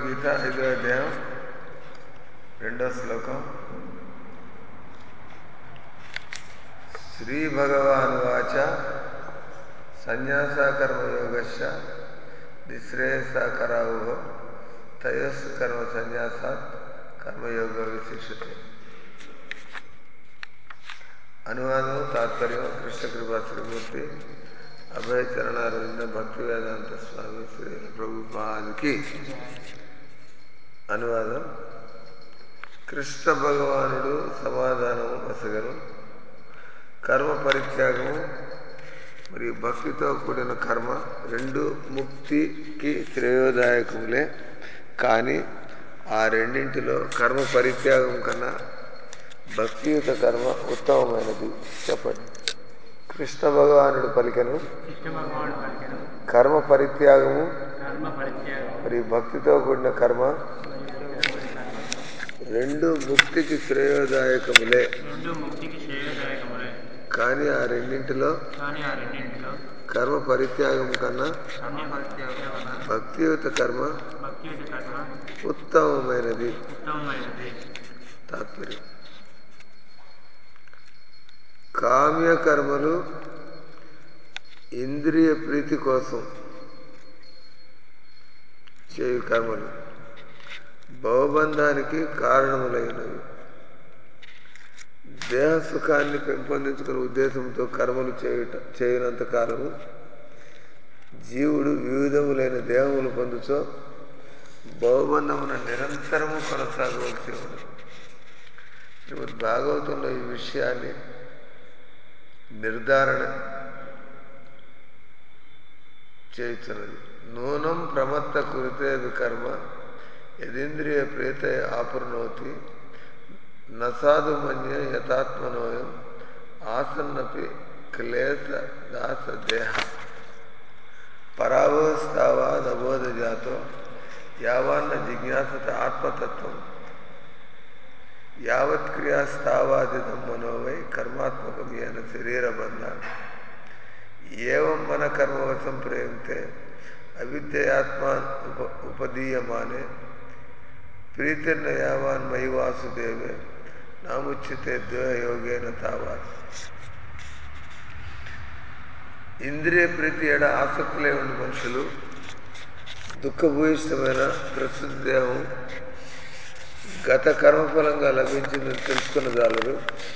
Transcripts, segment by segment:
భగవద్గీత ఐదో అధ్యాయం రెండో శ్లోకం శ్రీ భగవాన్ వాచ సన్యాస కర్మయోగశ్చ నిశ్రేయసకరావు తయస్సు కర్మ సన్యాసాత్ కర్మయోగ విశిష్టతే అనువాదం తాత్పర్యం కృష్ణ కృపా శ్రీమూర్తి అభయ చరణారవింద భక్తి వేదాంత స్వామి శ్రీ ప్రభుపాదికి అనువాదం కృష్ణ భగవానుడు సమాధానము వసగను కర్మ పరిత్యాగము మరియు భక్తితో కూడిన కర్మ రెండు ముక్తికి శ్రేయోదాయకములే కానీ ఆ రెండింటిలో కర్మ పరిత్యాగం కన్నా భక్తియుత కర్మ ఉత్తమమైనది చెప్పండి కృష్ణ భగవానుడు పలికను కృష్ణ భగవానుడు పలికెను కర్మ పరిత్యాగము కర్మ పరిత్యాగం మరియు భక్తితో కూడిన కర్మ రెండు ముక్తికి శ్రేయోదాయకములే రెండు ముక్తికి శ్రేయోదాయకములే కానీ ఆ రెండింటిలో కానీ ఆ రెండింటిలో కర్మ పరిత్యాగం కన్నా కర్మ పరిత్యాగం వలన భక్తియుత కర్మ భక్తియుత కర్మ ఉత్తమమైనది ఉత్తమమైనది తాత్పర్యం కామ్య కర్మలు ఇంద్రియ ప్రీతి కోసం చేయు కర్మలు భవబంధానికి కారణములైనవి దేహ సుఖాన్ని పెంపొందించుకునే ఉద్దేశంతో కర్మలు చేయుట చేయనంత కాలము జీవుడు వివిధములైన దేహములు పొందుచో భవబంధమున నిరంతరము కొనసాగవలసి ఉంది శ్రీమద్ భాగవతంలో ఈ విషయాన్ని నిర్ధారణ చేయుచున్నది నూనం ప్రమత్త కురితే కర్మ యదీంద్రియ ప్రేత ఆపుర్ణోతి నసాధు మన్య యథాత్మనోయం ఆసన్నపి క్లేశ దాస దేహ పరావస్థావా నబోధ జాతో యావాన్న జిజ్ఞాసత ఆత్మతత్వం యావత్ క్రియాస్తావాదితం మనోవై కర్మాత్మకం ఏన శరీరబంధ ఏవం మన కర్మవశం ప్రేమితే అవిద్యాత్మ ఉప ఉపదీయమానే ప్రీతిర్న యావాన్ మయి వాసుదేవే నాముచ్యతే ద్వయోగేన తావాత్ ఇంద్రియ ప్రీతి ఎడ ఆసక్తి లేని మనుషులు దుఃఖభూయిష్టమైన ప్రస్తుత దేహం గత కర్మఫలంగా లభించిందని తెలుసుకున్న జాలరు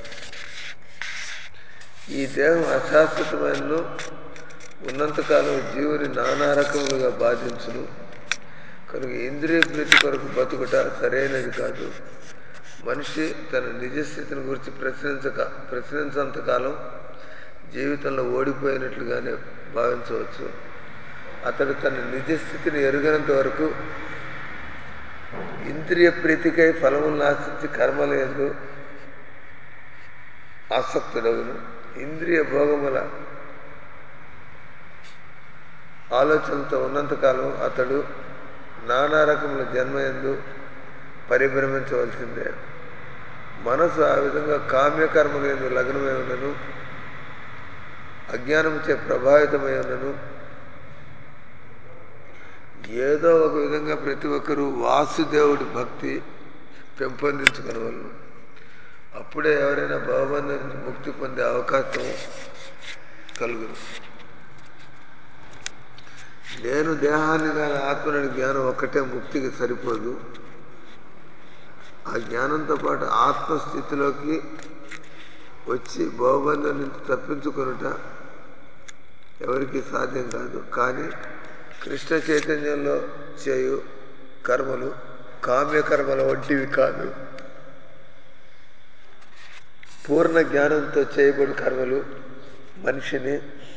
ఈ దేహం అశాశ్వతమైన ఉన్నంతకాలం జీవుని నానా రకములుగా బాధించును కనుక ఇంద్రియ ప్రీతి కొరకు బతుకుట సరైనది కాదు మనిషి తన నిజస్థితిని గురించి ప్రశ్నించక ప్రశ్నించంతకాలం జీవితంలో ఓడిపోయినట్లుగానే భావించవచ్చు అతడు తన నిజస్థితిని ఎరుగనంత వరకు ఇంద్రియ ప్రీతికై ఫలములను ఆశించి కర్మల ఎందు ఆసక్తుడవును ఇంద్రియ భోగముల ఆలోచనతో ఉన్నంతకాలం అతడు నానా రకముల జన్మ ఎందు పరిభ్రమించవలసిందే మనసు ఆ విధంగా కామ్యకర్మల ఎందు లగ్నమై ఉన్నను అజ్ఞానంచే ప్రభావితమై ఉన్నను ఏదో ఒక విధంగా ప్రతి ఒక్కరూ వాసుదేవుడి భక్తి పెంపొందించుకునవలను అప్పుడే ఎవరైనా భవబంధం నుంచి ముక్తి పొందే అవకాశం కలుగును నేను దేహాన్ని కానీ ఆత్మని జ్ఞానం ఒక్కటే ముక్తికి సరిపోదు ఆ జ్ఞానంతో పాటు ఆత్మస్థితిలోకి వచ్చి భవబంధం నుంచి తప్పించుకొనుట ఎవరికి సాధ్యం కాదు కానీ కృష్ణ చైతన్యంలో చేయు కర్మలు కామ్యకర్మల వంటివి కాదు పూర్ణ జ్ఞానంతో చేయబడి కర్మలు మనిషిని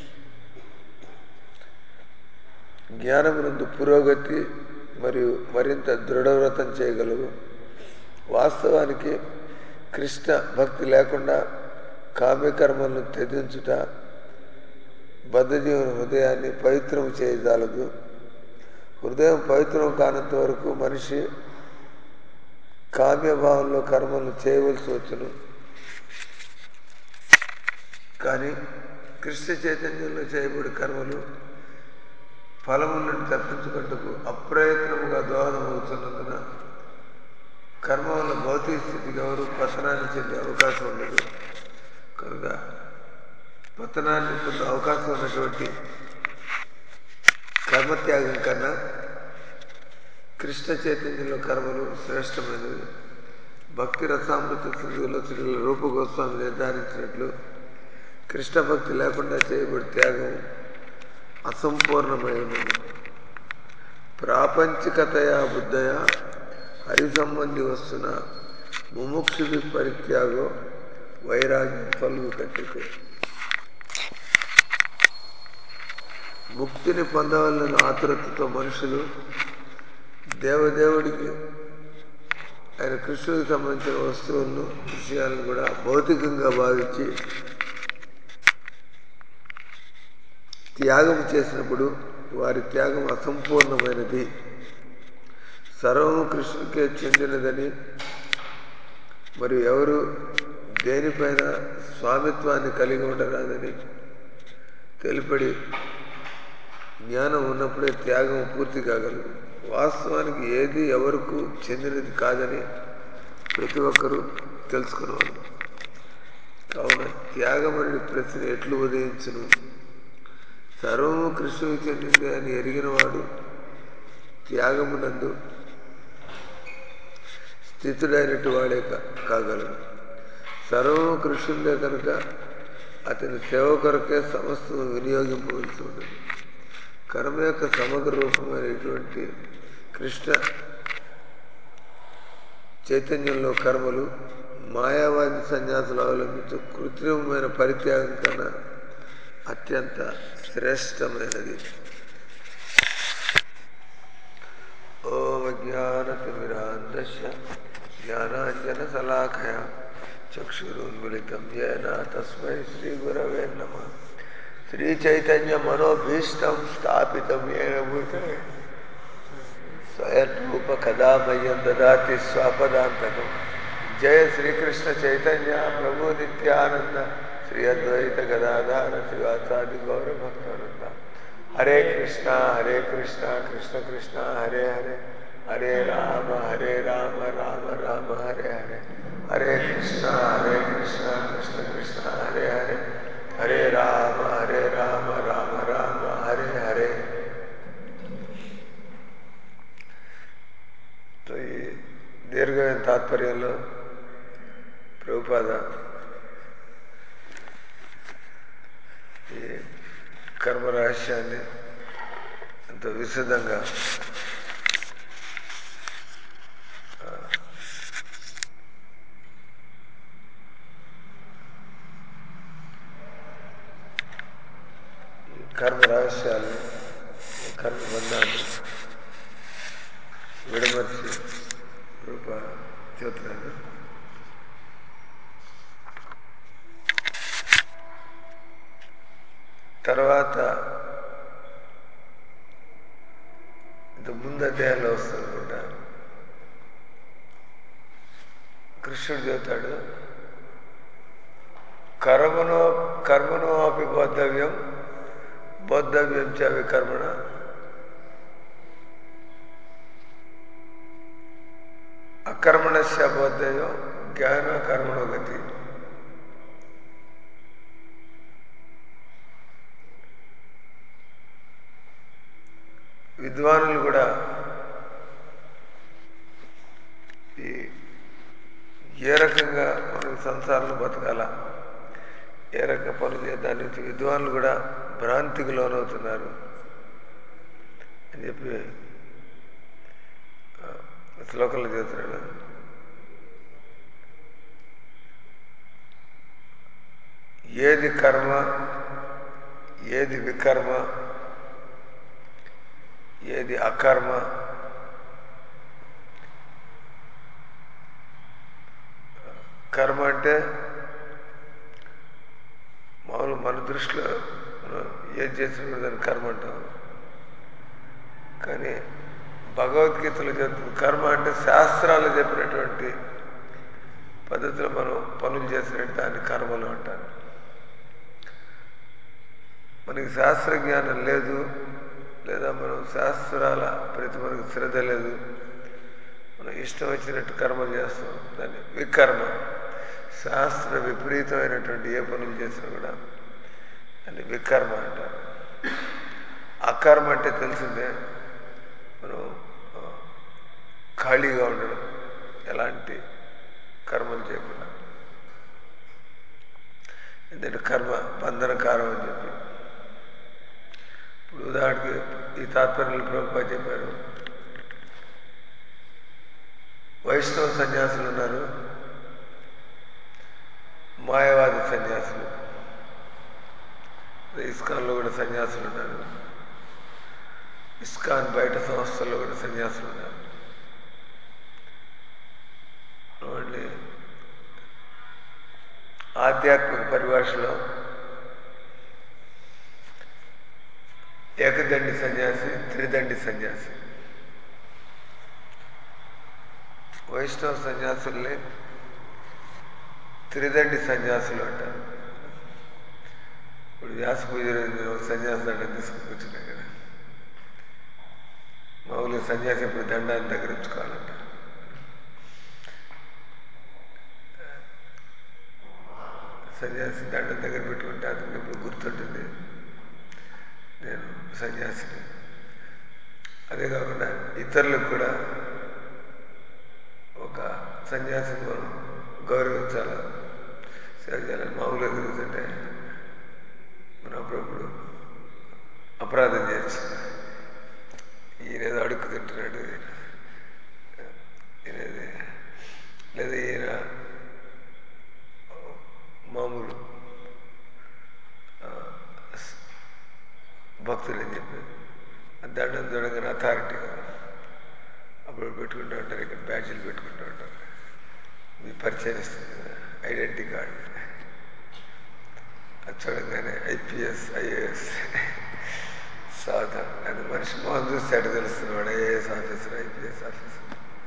జ్ఞానమునందు పురోగతి మరియు మరింత దృఢవ్రతం చేయగలవు వాస్తవానికి కృష్ణ భక్తి లేకుండా కామ్యకర్మలను త్యజించుట బద్ధజీవన హృదయాన్ని పవిత్రం చేయజాలదు హృదయం పవిత్రం కానంత వరకు మనిషి కామ్యభావంలో కర్మలను చేయవలసి వచ్చును కానీ కృష్ణ చైతన్యంలో చేయబడి కర్మలు ఫలముల నుండి తప్పించుకుంటకు అప్రయత్నముగా దోహదమవుతాయి అవుతున్నందున కర్మ వల్ల భౌతిక స్థితికి ఎవరు పతనాన్ని చెందే అవకాశం ఉండదు కనుక పతనాన్ని పొందే అవకాశం ఉన్నటువంటి కర్మత్యాగం కన్నా కృష్ణ చైతన్యంలో కర్మలు శ్రేష్టమైనవి భక్తి రసామృత స్థితిలో శ్రీ రూపగోస్వామి నిర్ధారించినట్లు కృష్ణ భక్తి లేకుండా చేయబడి త్యాగం అసంపూర్ణమైనది ప్రాపంచికతయా బుద్ధయ హరి సంబంధి వస్తున్న ముముక్షుడి పరిత్యాగో వైరాగ్యం ఫలు కట్టితే ముక్తిని పొందవలన ఆతురతతో మనుషులు దేవదేవుడికి ఆయన కృష్ణుడికి సంబంధించిన వస్తువులను విషయాలను కూడా భౌతికంగా భావించి త్యాగం చేసినప్పుడు వారి త్యాగం అసంపూర్ణమైనది సర్వము కృష్ణుడికే చెందినదని మరియు ఎవరు దేనిపైన స్వామిత్వాన్ని కలిగి ఉండరాదని తెలిపడి జ్ఞానం ఉన్నప్పుడే త్యాగం పూర్తి కాగలదు వాస్తవానికి ఏది ఎవరికి చెందినది కాదని ప్రతి ఒక్కరూ తెలుసుకునేవారు కావున త్యాగం అనే ప్రశ్న ఎట్లు ఉదయించును సర్వము కృష్ణుడికి చెందింది అని ఎరిగినవాడు త్యాగమునందు స్థితుడైనట్టు వాడే కా- కాగలడు సర్వము కృష్ణుడే కనుక అతని సేవ కొరకే సమస్తం వినియోగింపవలసి ఉంటుంది కర్మ యొక్క సమగ్ర రూపమైనటువంటి కృష్ణ చైతన్యంలో కర్మలు మాయావాది సన్యాసులు అవలంబించు కృత్రిమమైన పరిత్యాగం కన్నా అత్యంత శ్రేష్టమైనది ఓం జ్ఞానతిమిరాంధస్య జ్ఞానాంజనశలాఖయ చక్షురున్మిళితం येन తస్మై శ్రీగురవే నమ శ్రీచైతన్యమనోభీష్టం స్థాపితం येन భూతలే స్వయం రూప కదా మయ్యం దదాతి స్వాపదాంతకం జయ శ్రీకృష్ణ చైతన్య ప్రభు నిత్యానంద శ్రీ అద్వైత గదాధార శ్రీవాసాది గౌర భక్తానంద హరే కృష్ణ హరే కృష్ణ కృష్ణ కృష్ణ హరే హరే హరే రామ హరే రామ రామ రామ హరే హరే హరే కృష్ణ హరే కృష్ణ కృష్ణ కృష్ణ హరే హరే హరే రామ హరే రామ రామ రామ హరే హరే సో ఈ దీర్ఘమైన తాత్పర్యంలో ప్రభుపాద ఈ కర్మ రహస్యాన్ని ఎంతో విశదంగా ఆ, ఈ కర్మ రహస్యాన్ని ఈ కర్మ బంధాన్ని విడమర్చి రూప చెబుతున్నాను తర్వాత ఇంత ముందు అధ్యాయంలో వస్తుంది అనుకుంటా కృష్ణుడు చెబుతాడు కర్మను కర్మను అపి బోద్ధవ్యం బోద్ధవ్యం చ వికర్మణ అకర్మణస్య బోద్ధవ్యం జ్ఞాన కర్మణో గతి విద్వానులు కూడా ఈ ఏ రకంగా మనం ఈ సంసారంలో బతకాలా ఏ రకంగా పనులు చేద్దాం దాని నుంచి విద్వానులు కూడా భ్రాంతికి లోనవుతున్నారు అని చెప్పి ఆ, శ్లోకంలో చెబుతున్నాడు ఏది కర్మ ఏది వికర్మ ఏది అకర్మ కర్మ అంటే మామూలు మన దృష్టిలో మనం ఏది చేసినా కూడా దాన్ని కర్మ అంటాం కానీ భగవద్గీతలో చెప్తుంది కర్మ అంటే శాస్త్రాలు చెప్పినటువంటి పద్ధతిలో మనం పనులు చేసినట్టు దాన్ని కర్మలు అంటారు మనకి శాస్త్ర జ్ఞానం లేదు లేదా మనం శాస్త్రాల ప్రతి మనకు శ్రద్ధ లేదు మనం ఇష్టం వచ్చినట్టు కర్మలు చేస్తాం దాన్ని వికర్మ శాస్త్ర విపరీతమైనటువంటి ఏ పనులు చేసినా కూడా దాన్ని వికర్మ అంటారు అకర్మ అంటే తెలిసిందే మనం ఆ, ఖాళీగా ఉండడం ఎలాంటి కర్మలు చేయకుండా ఎందుకంటే కర్మ బంధనకారం అని చెప్పి ఇప్పుడు ఉదాహరణకి ఈ తాత్పర్యాలు ప్రభుత్వ చెప్పారు వైష్ణవ సన్యాసులు ఉన్నారు మాయావాది సన్యాసులు ఇస్కాన్లో కూడా సన్యాసులు ఉన్నారు ఇస్కాన్ బయట సంస్థల్లో కూడా సన్యాసులు ఉన్నారు మళ్ళీ ఆధ్యాత్మిక పరిభాషలో ఏకదండి సన్యాసి త్రిదండి సన్యాసి వైష్ణవ సన్యాసుల్ని త్రిదండి సన్యాసులు అంటారు ఇప్పుడు వ్యాస పూజ రోజు ఒక సన్యాసి దండం తీసుకుని కూర్చున్నాం కదా మామూలుగా సన్యాసి ఇప్పుడు దండాన్ని దగ్గర ఉంచుకోవాలంట సన్యాసి దండం దగ్గర పెట్టుకుంటే అతనికి ఇప్పుడు గుర్తుంటుంది నేను సన్యాసిని అదే కాకుండా ఇతరులకు కూడా ఒక సన్యాసిని మనం గౌరవించాలి సేవ చేయాలని మామూలుగా తిరుగుతుంటే మనం అప్పుడప్పుడు అపరాధం చేయొచ్చు ఈయన ఏదో అడుక్కు తింటున్నాడు ఈయనది లేదా ఈయన మామూలు ఆ, స్- భక్తుడని చెప్పి దండం చూడగానే అథారిటీ కదా అప్పుడు పెట్టుకుంటూ ఉంటారు ఇక్కడ బ్యాడ్జీలు పెట్టుకుంటూ ఉంటారు మీ పరిచయం ఇస్తుంది కదా ఐడెంటిటీ కార్డు అది చూడగానే ఐపీఎస్ ఐఏఎస్ సాధారణ అది మనిషి మొహం చూస్తే అటు తెలుస్తున్నాడు ఐఏఎస్ ఆఫీసర్ ఐపీఎస్ ఆఫీసర్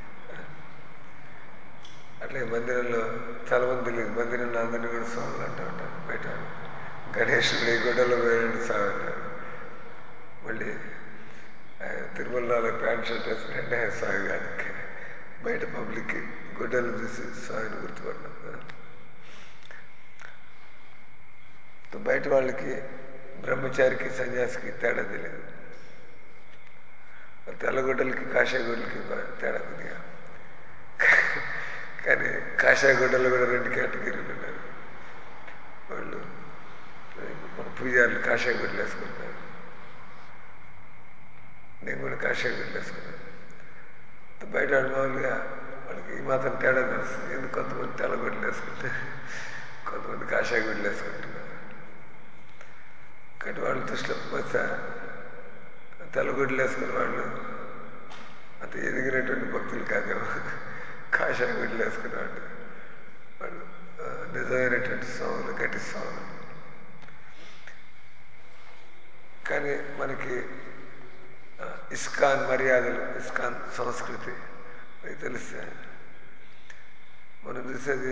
అట్లే మందిరంలో చాలా మంది తెలియదు మందిరంలో అందరినీ కూడా స్వాములు అంటూ ఉంటారు బయట గణేశుడు ఈ గుడ్డలో వేయండి స్వామి అంటారు మళ్ళీ ఆయన తిరుమలలో ప్యాంట్ షర్ట్ వేసుకుంటే ఆయన స్వామి గారికి బయట పబ్లిక్కి గుడ్డలు చూసి స్వామిని గుర్తుపడ్డాం బయట వాళ్ళకి బ్రహ్మచారికి సన్యాసికి తేడా తెలియదు తెల్లగుడ్డలకి కాషాయ గుడ్డలకి తేడా కొద్దిగా కానీ కాషాయ గుడ్డలు కూడా రెండు కేటగిరీలు ఉన్నారు వాళ్ళు మన పూజారులు కాషాయ గుడ్డలు వేసుకుంటున్నారు నేను కూడా కాషాయ గుడ్డలు వేసుకున్నాను బయట వాళ్ళు మామూలుగా వాళ్ళకి ఈ మాత్రం తేడా తెలుస్తుంది ఎందుకు కొంతమంది తెల్ల గుడ్డలు వేసుకుంటే కొంతమంది కాషాయ గుడ్డలు వేసుకుంటున్నారు కానీ వాళ్ళ దృష్టిలో బహుశా తెల్లగుడ్డలు వేసుకున్న వాళ్ళు అంత ఎదిగినటువంటి భక్తులు కాదేమో కాషాయ గుడ్డలు వేసుకున్న వాళ్ళు వాళ్ళు ఆ, నిజమైనటువంటి స్వాములు గట్టి స్వాములు కానీ మనకి ఆ, ఇస్కాన్ మర్యాదలు ఇస్కాన్ సంస్కృతి మనకి తెలిస్తే మనం చూసేది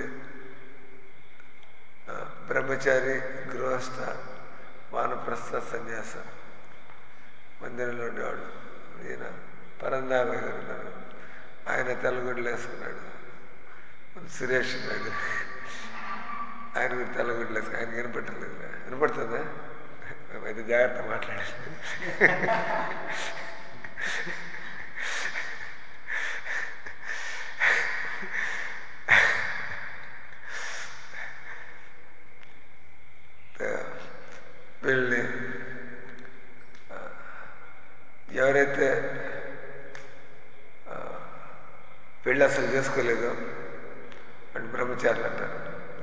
ఆ, బ్రహ్మచారి గృహస్థ వానప్రస్థ సన్యాస మందిరంలో ఉండేవాడు ఈయన పరందామయ్య గారు ఉన్నారు ఆయన తెల్లగుడ్డలు వేసుకున్నాడు మన సురేష్ ఉన్నాడు ఆయన కూడా తెల్లగుడ్డలు వేసుకుని ఆయన వినపట్టలేదు వినపడుతుందా అయితే జాగ్రత్త మాట్లాడాలి వీళ్ళని ఆ, ఎవరైతే ఆ, పెళ్ళి అసలు చేసుకోలేదో వాళ్ళు బ్రహ్మచారులు అంటారు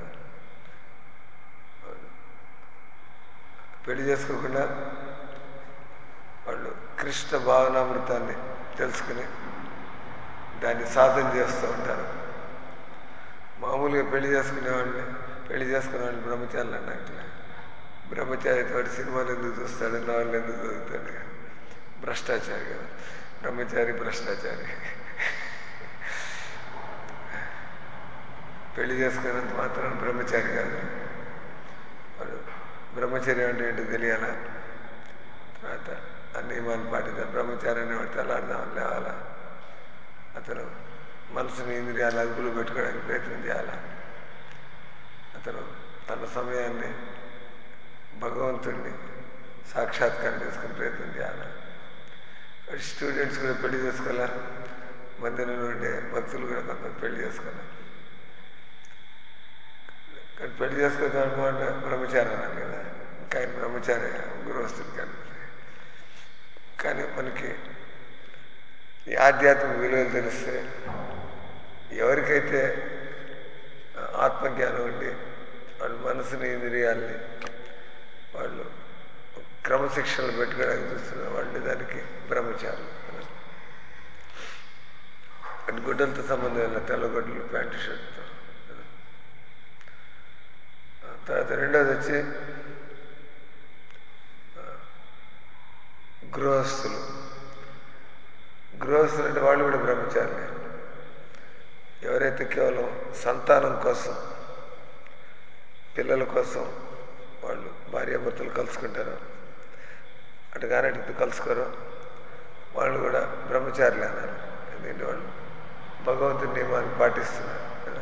పెళ్లి చేసుకోకుండా వాళ్ళు కృష్ణ భావనామృతాన్ని తెలుసుకుని దాన్ని సాధన చేస్తూ ఉంటారు మామూలుగా పెళ్లి చేసుకునే వాళ్ళని పెళ్లి చేసుకునే వాళ్ళు బ్రహ్మచారులు అన్నట్లే బ్రహ్మచారి తోటి సినిమాలు ఎందుకు చూస్తాడు నవలు ఎందుకు చదువుతాడు భ్రష్టాచారి కదా బ్రహ్మచారి భ్రష్టాచారి పెళ్లి చేసుకున్నంత మాత్రం బ్రహ్మచారి కాదు వాడు బ్రహ్మచర్యం అంటే ఏంటో తెలియాలా తర్వాత ఆ నియమాన్ని పాటించాలి బ్రహ్మచారి అనేవాడు తెల్లారుదాం లేవాలా అతను మనసుని ఇంద్రియాలు అదుపులో పెట్టుకోవడానికి ప్రయత్నం చేయాలి అతను తన సమయాన్ని భగవంతుడిని సాక్షాత్కారం చేసుకుని ప్రయత్నం చేయాలి స్టూడెంట్స్ కూడా పెళ్లి చేసుకోవాలా మందిరంలో ఉండే భక్తులు కూడా కొంత పెళ్లి చేసుకోవాలి కానీ పెళ్లి చేసుకోవద్దు బ్రహ్మచారి అన్నారు కదా ఇంకా ఆయన బ్రహ్మచారి గృహస్థుడు కానీ కానీ మనకి ఈ ఆధ్యాత్మిక విలువలు తెలిస్తే ఎవరికైతే ఆత్మజ్ఞానం ఉండి వాళ్ళ మనసుని ఇంద్రియాల్ని వాళ్ళు క్రమశిక్షణలు పెట్టుకోవడానికి చూస్తున్నారు వాళ్ళు దానికి బ్రహ్మచారులు అటు గుడ్డలతో సంబంధం లేదు తెల్లగొడ్డలు ప్యాంటు షర్ట్తో తర్వాత రెండోది వచ్చి గృహస్థులు గృహస్థులు అంటే వాళ్ళు కూడా బ్రహ్మచారులే ఎవరైతే కేవలం సంతానం కోసం పిల్లల కోసం వాళ్ళు భార్యాభర్తలు కలుసుకుంటారో అటు కానీ అటు కలుసుకోరో వాళ్ళు కూడా బ్రహ్మచారులే అన్నారు ఎందుకంటే వాళ్ళు భగవంతుని నియమాన్ని పాటిస్తున్నారు కదా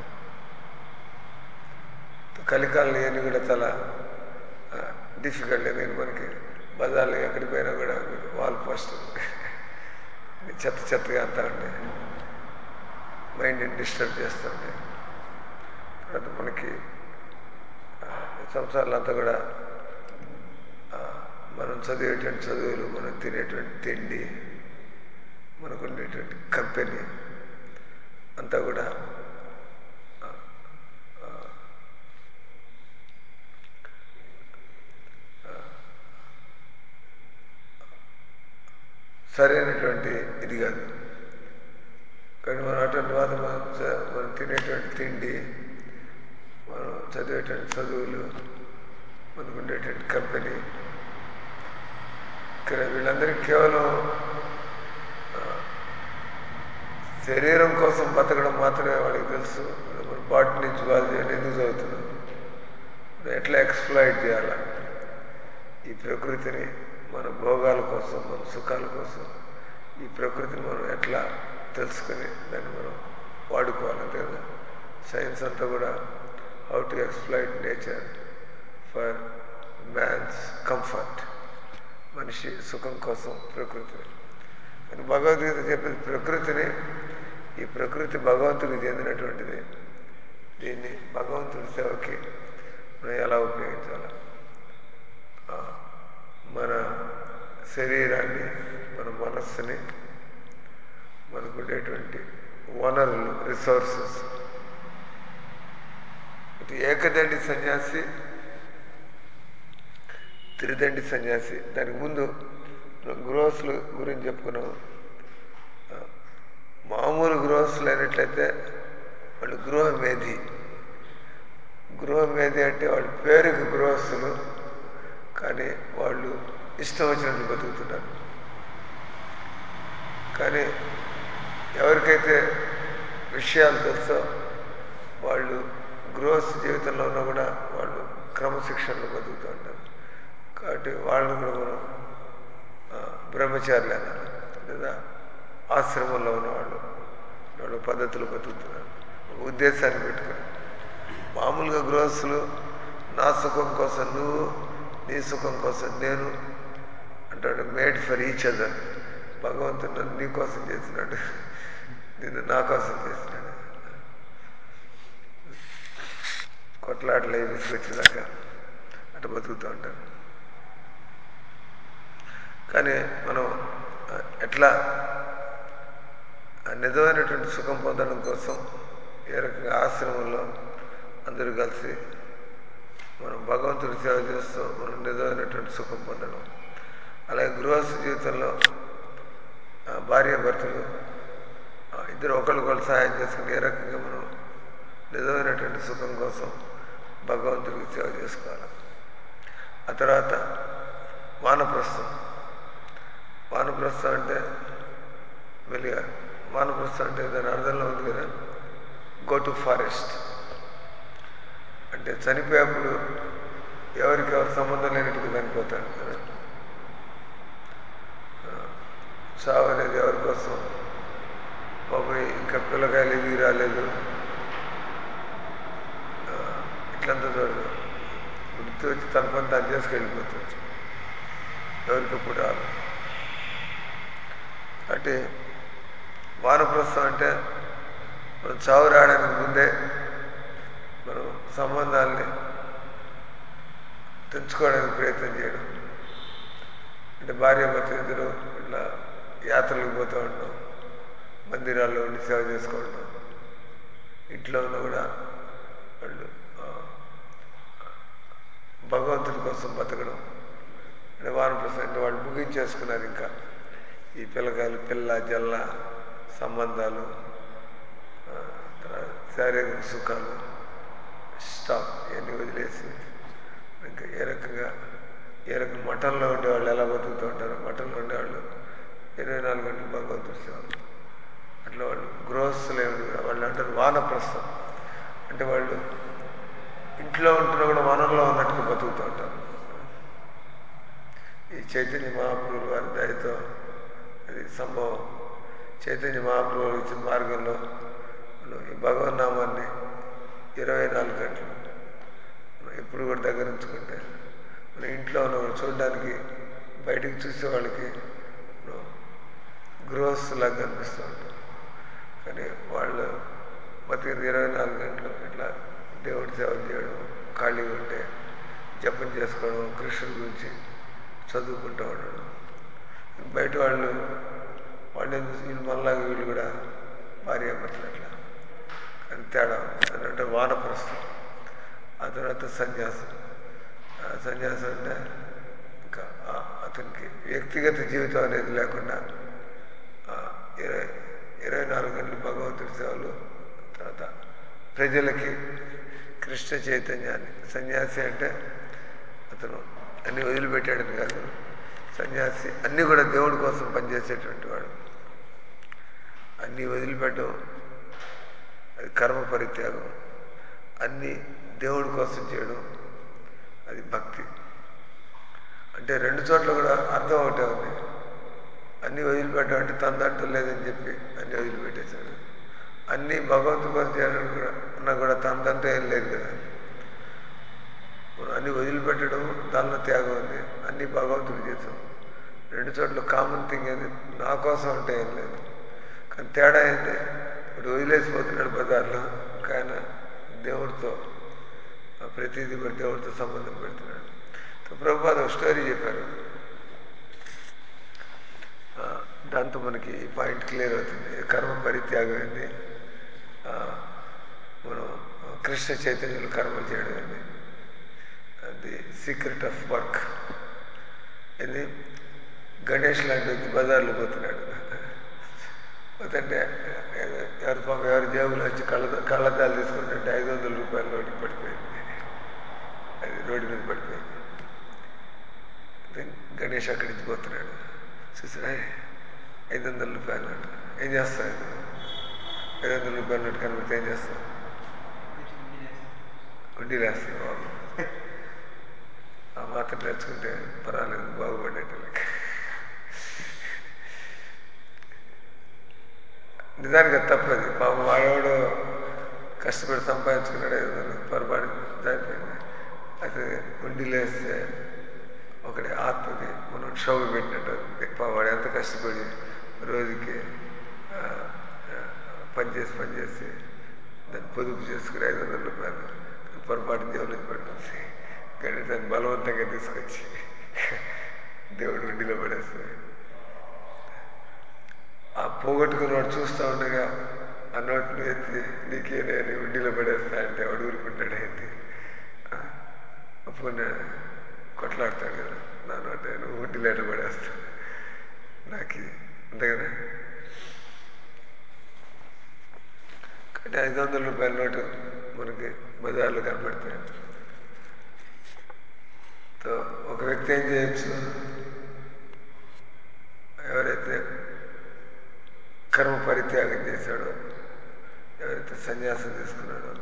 కలికాలం ఇవన్నీ కూడా చాలా డిఫికల్ట్ ఎందుకంటే మనకి బజార్లో ఎక్కడికి పోయినా కూడా వాల్ పోస్ట్ చెత్త చెత్తగా అంతా ఉండే మైండ్ని డిస్టర్బ్ చేస్తుండే తర్వాత మనకి సంవత్సరాలు అంతా కూడా మనం చదివేటువంటి చదువులు మనం తినేటువంటి తిండి మనకు ఉండేటువంటి కంపెనీ అంతా కూడా సరైనటువంటి ఇది కాదు కానీ మనం అటువంటి వాత మనం మనం తినేటువంటి తిండి మనం చదివేటువంటి చదువులు మనకు ఉండేటువంటి కంపెనీ ఇక్కడ వీళ్ళందరికీ కేవలం శరీరం కోసం బతకడం మాత్రమే వాడికి తెలుసు మన బాడీ నుంచి వాళ్ళు ఎందుకు చదువుతున్నాం ఎట్లా ఎక్స్ప్లాయిట్ చేయాల ఈ ప్రకృతిని మన భోగాల కోసం మన సుఖాల కోసం ఈ ప్రకృతిని మనం ఎట్లా తెలుసుకుని దాన్ని మనం వాడుకోవాలి అంతే కదా సైన్స్ అంతా కూడా how to exploit nature for man's comfort మనిషి సుఖం కోసం ప్రకృతిని కానీ భగవద్గీత చెప్పేది ప్రకృతిని ఈ ప్రకృతి భగవంతుడికి చెందినటువంటిది దీన్ని భగవంతుడి సేవకి మనం ఎలా ఉపయోగించాలి మన శరీరాన్ని మన మనస్సుని మనకు ఉండేటువంటి వనరులు రిసోర్సెస్ ఇటు ఏకదండి సన్యాసి త్రిదండి సన్యాసి దానికి ముందు గృహస్థుల గురించి చెప్పుకున్నాం మామూలు గృహస్థులు అయినట్లయితే వాళ్ళు గృహమేధి గృహమేధి అంటే వాళ్ళ పేరుకి గృహస్థులు కానీ వాళ్ళు ఇష్టం వచ్చినట్టు బతుకుతున్నారు కానీ ఎవరికైతే విషయాలు తెలుసో వాళ్ళు గృహస్థ జీవితంలో ఉన్నా కూడా వాళ్ళు క్రమశిక్షణలో బతుకుతూ ఉంటారు కాబట్టి వాళ్ళని కూడా మనం బ్రహ్మచారులు అన్నారు లేదా ఆశ్రమంలో ఉన్నవాళ్ళు వాళ్ళు పద్ధతులు బతుకుతున్నారు ఒక ఉద్దేశాన్ని పెట్టుకుని మామూలుగా గృహస్థులు నా సుఖం కోసం నువ్వు నీ సుఖం కోసం నేను అంటాడు మేడ్ ఫర్ ఈచ్ అదర్ భగవంతుడు నన్ను నీ కోసం చేసినాడు నిన్ను నా కోసం చేసినాడు కొట్లాటలు అవి తీసుకొచ్చేదాకా అటు బతుకుతూ ఉంటారు కానీ మనం ఎట్లా నిజమైనటువంటి సుఖం పొందడం కోసం ఏ రకంగా ఆశ్రమంలో అందరూ కలిసి మనం భగవంతుడి సేవ చేస్తూ మనం నిజమైనటువంటి సుఖం పొందడం అలాగే గృహస్థ జీవితంలో భార్యాభర్తలు ఇద్దరు ఒకరికొకరు సహాయం చేసుకుని ఏ రకంగా మనం నిజమైనటువంటి సుఖం కోసం భగవంతుడికి సేవ చేసుకోవాలి ఆ తర్వాత వానప్రస్థం వానప్రస్థం అంటే వెలిగా వానప్రస్థం అంటే దాని అర్థంలో ఉంది కదా గో టు ఫారెస్ట్ అంటే చనిపోయేప్పుడు ఎవరికి ఎవరు సంబంధం లేనట్టుగా చనిపోతారు కదా చావు అనేది ఎవరి కోసం బాబు ఇంకా పిల్లకాయలు ఇది రాలేదు ఆ, ఇట్లంతా చూడదు గుర్తు వచ్చి తన పని తను చేసుకెళ్ళిపోతుంది ఎవరికి ఎప్పుడు రాదు అంటే వానప్రస్థం అంటే మనం చావు రావడానికి ముందే మనం సంబంధాల్ని తెంచుకోవడానికి ప్రయత్నం చేయడం అంటే భార్య భర్త ఇద్దరు ఇట్లా యాత్రలకు పోతూ ఉంటాం మందిరాల్లో ఉండి సేవ చేసుకోవడం ఇంట్లో ఉన్న కూడా వాళ్ళు ఆ, భగవంతుడి కోసం బతకడం అంటే వానప్రస్థం అంటే వాళ్ళు ముగించేసుకున్నారు ఇంకా ఈ పిల్లకాయలు పిల్ల జల్ల సంబంధాలు ఆ, తర్వాత శారీరక సుఖాలు స్టాప్ ఇవన్నీ వదిలేసి ఇంకా ఏ రకంగా ఏ రకం మఠంలో ఉండేవాళ్ళు ఎలా బతుకుతూ ఉంటారు మఠంలో ఉండేవాళ్ళు ఇరవై నాలుగు గంటలు భగవంతుడు సేవ అట్లా వాళ్ళు గృహస్థులే ఉండి కూడా వాళ్ళు అంటారు వానప్రస్థం అంటే వాళ్ళు ఇంట్లో ఉంటున్నా కూడా వనంలో ఉన్నట్టుగా బతుకుతూ ఉంటారు ఈ చైతన్య మహాప్రభుల వారి దయతో అది సంభవం చైతన్య మహాప్రభులు ఇచ్చిన మార్గంలో మనం ఈ భగవన్నామాన్ని ఇరవై నాలుగు గంటలు మనం ఎప్పుడు కూడా దగ్గర ఉంచుకుంటే మన ఇంట్లో ఉన్న వాళ్ళు చూడడానికి బయటికి చూసే వాళ్ళకి మనం గృహస్థులాగా కనిపిస్తూ ఉంటాం కానీ వాళ్ళు బతికి ఇరవై నాలుగు గంటలు ఇట్లా దేవుడి సేవ చేయడం ఖాళీగా ఉంటే జపం చేసుకోవడం కృష్ణుడి గురించి చదువుకుంటూ ఉండడం బయట వాళ్ళు వాళ్ళు ఎందుకు వీళ్ళు మనలాగా వీళ్ళు కూడా భార్యాభర్తలు అట్లా కానీ తేడా ఉంది. అదంటే వానప్రస్థం ఆ తర్వాత సన్యాసం ఆ సన్యాసం అంటే ఇంకా ఆ- అతనికి వ్యక్తిగత జీవితం అనేది లేకుండా ఆ ఇరవై ఇరవై నాలుగు గంటలు భగవంతుడి సేవలు తర్వాత ప్రజలకి కృష్ణ చైతన్యాన్ని సన్యాసి అంటే అతను అన్ని వదిలిపెట్టాడని కాదు సన్యాసి అన్నీ కూడా దేవుడి కోసం పనిచేసేటువంటి వాడు అన్నీ వదిలిపెట్టడం అది కర్మ పరిత్యాగం అన్నీ దేవుడి కోసం చేయడం అది భక్తి అంటే రెండు చోట్ల కూడా అర్థం ఒకటే ఉంది అన్నీ వదిలిపెట్టడం అంటే తనదంటూ లేదని చెప్పి అన్నీ వదిలిపెట్టేశాడు అన్నీ భగవంతుడి కోసం చేయడం కూడా అన్నా కూడా తనదంటూ ఏం లేదు కదా మనం అన్ని వదిలిపెట్టడం దానిలో త్యాగం ఉంది అన్ని భగవంతుడు చేసాం రెండు చోట్ల కామన్ థింగ్ అది నా కోసం అంటే ఏం లేదు కానీ తేడా ఏంటి ఇప్పుడు వదిలేసిపోతున్నాడు బజార్లో కానీ దేవుడితో ఆ ప్రతిదీ కూడా దేవుడితో సంబంధం పెడుతున్నాడు సో ప్రభుపాద ఒక స్టోరీ చెప్పారు ఆ, దాంతో మనకి ఈ పాయింట్ క్లియర్ అవుతుంది కర్మ పరిత్యాగం ఏంది ఆ, మనం కృష్ణ చైతన్యులు కర్మలు చేయడం ఏంది ది సీక్రెట్ ఆఫ్ వర్క్ ఇది గణేష్ లాంటి వ్యక్తి బజార్లో పోతున్నాడు పోతుంటే ఎవరి పాపం ఎవరి జేబులో వచ్చి కళ్ళ కళ్ళద్దాలు తీసుకుంటుంటే ఐదు వందల రూపాయలు రోడ్డుకి పడిపోయింది అది రోడ్డు మీద పడిపోయింది దెన్ గణేష్ అక్కడి నుంచి పోతున్నాడు చూసారా ఐదు వందల రూపాయలు నోటు ఏం చేస్తావు ఇది ఐదు వందల రూపాయల నోటు కనిపిస్తే ఏం చేస్తావు వడ్డీ వేస్తావు బాబు ఆ మాత్రం నేర్చుకుంటే పర్వాలేదు బాగుపడేటోళ్ళకి నిజానికి అది తప్పది పాపం వాడేవాడు కష్టపడి సంపాదించుకున్నాడు ఏదో పొరపాటు జరిపోయింది అయితే ఉండిలో వేస్తే ఒకటి ఆత్మకి మనం క్షోభ పెట్టినట్టు అవుతుంది. పాపం వాడు ఎంత కష్టపడి రోజుకి ఆ, ఆ, పనిచేసి పనిచేసి దాన్ని పొదుపు చేసుకుని ఐదు వందల రూపాయలు పొరపాటు దేవుడికి పడుతుంది కానీ దాన్ని బలవంతంగా తీసుకొచ్చి దేవుడు ఉండిలో పడేస్తుంది ఆ పోగొట్టుకున్నవాడు చూస్తూ ఉండగా ఆ నోట్ను ఎత్తి నీకే నేను ఉండిలో పడేస్తా అంటే వాడు ఊరుకుంటాడు ఏంటి అప్పుడు నేను కొట్లాడతాడు కదా నా నోట్ నేను ఉండిలో ఎట్లా పడేస్తా నాకు ఇది. అంతే కదా కానీ ఐదు వందల రూపాయల నోటు మనకి బజార్లో కనబడతాయి తో ఒక వ్యక్తి ఏం చేయొచ్చు ఎవరైతే కర్మ పరిత్యాగం చేశాడో ఎవరైతే సన్యాసం తీసుకున్నాడో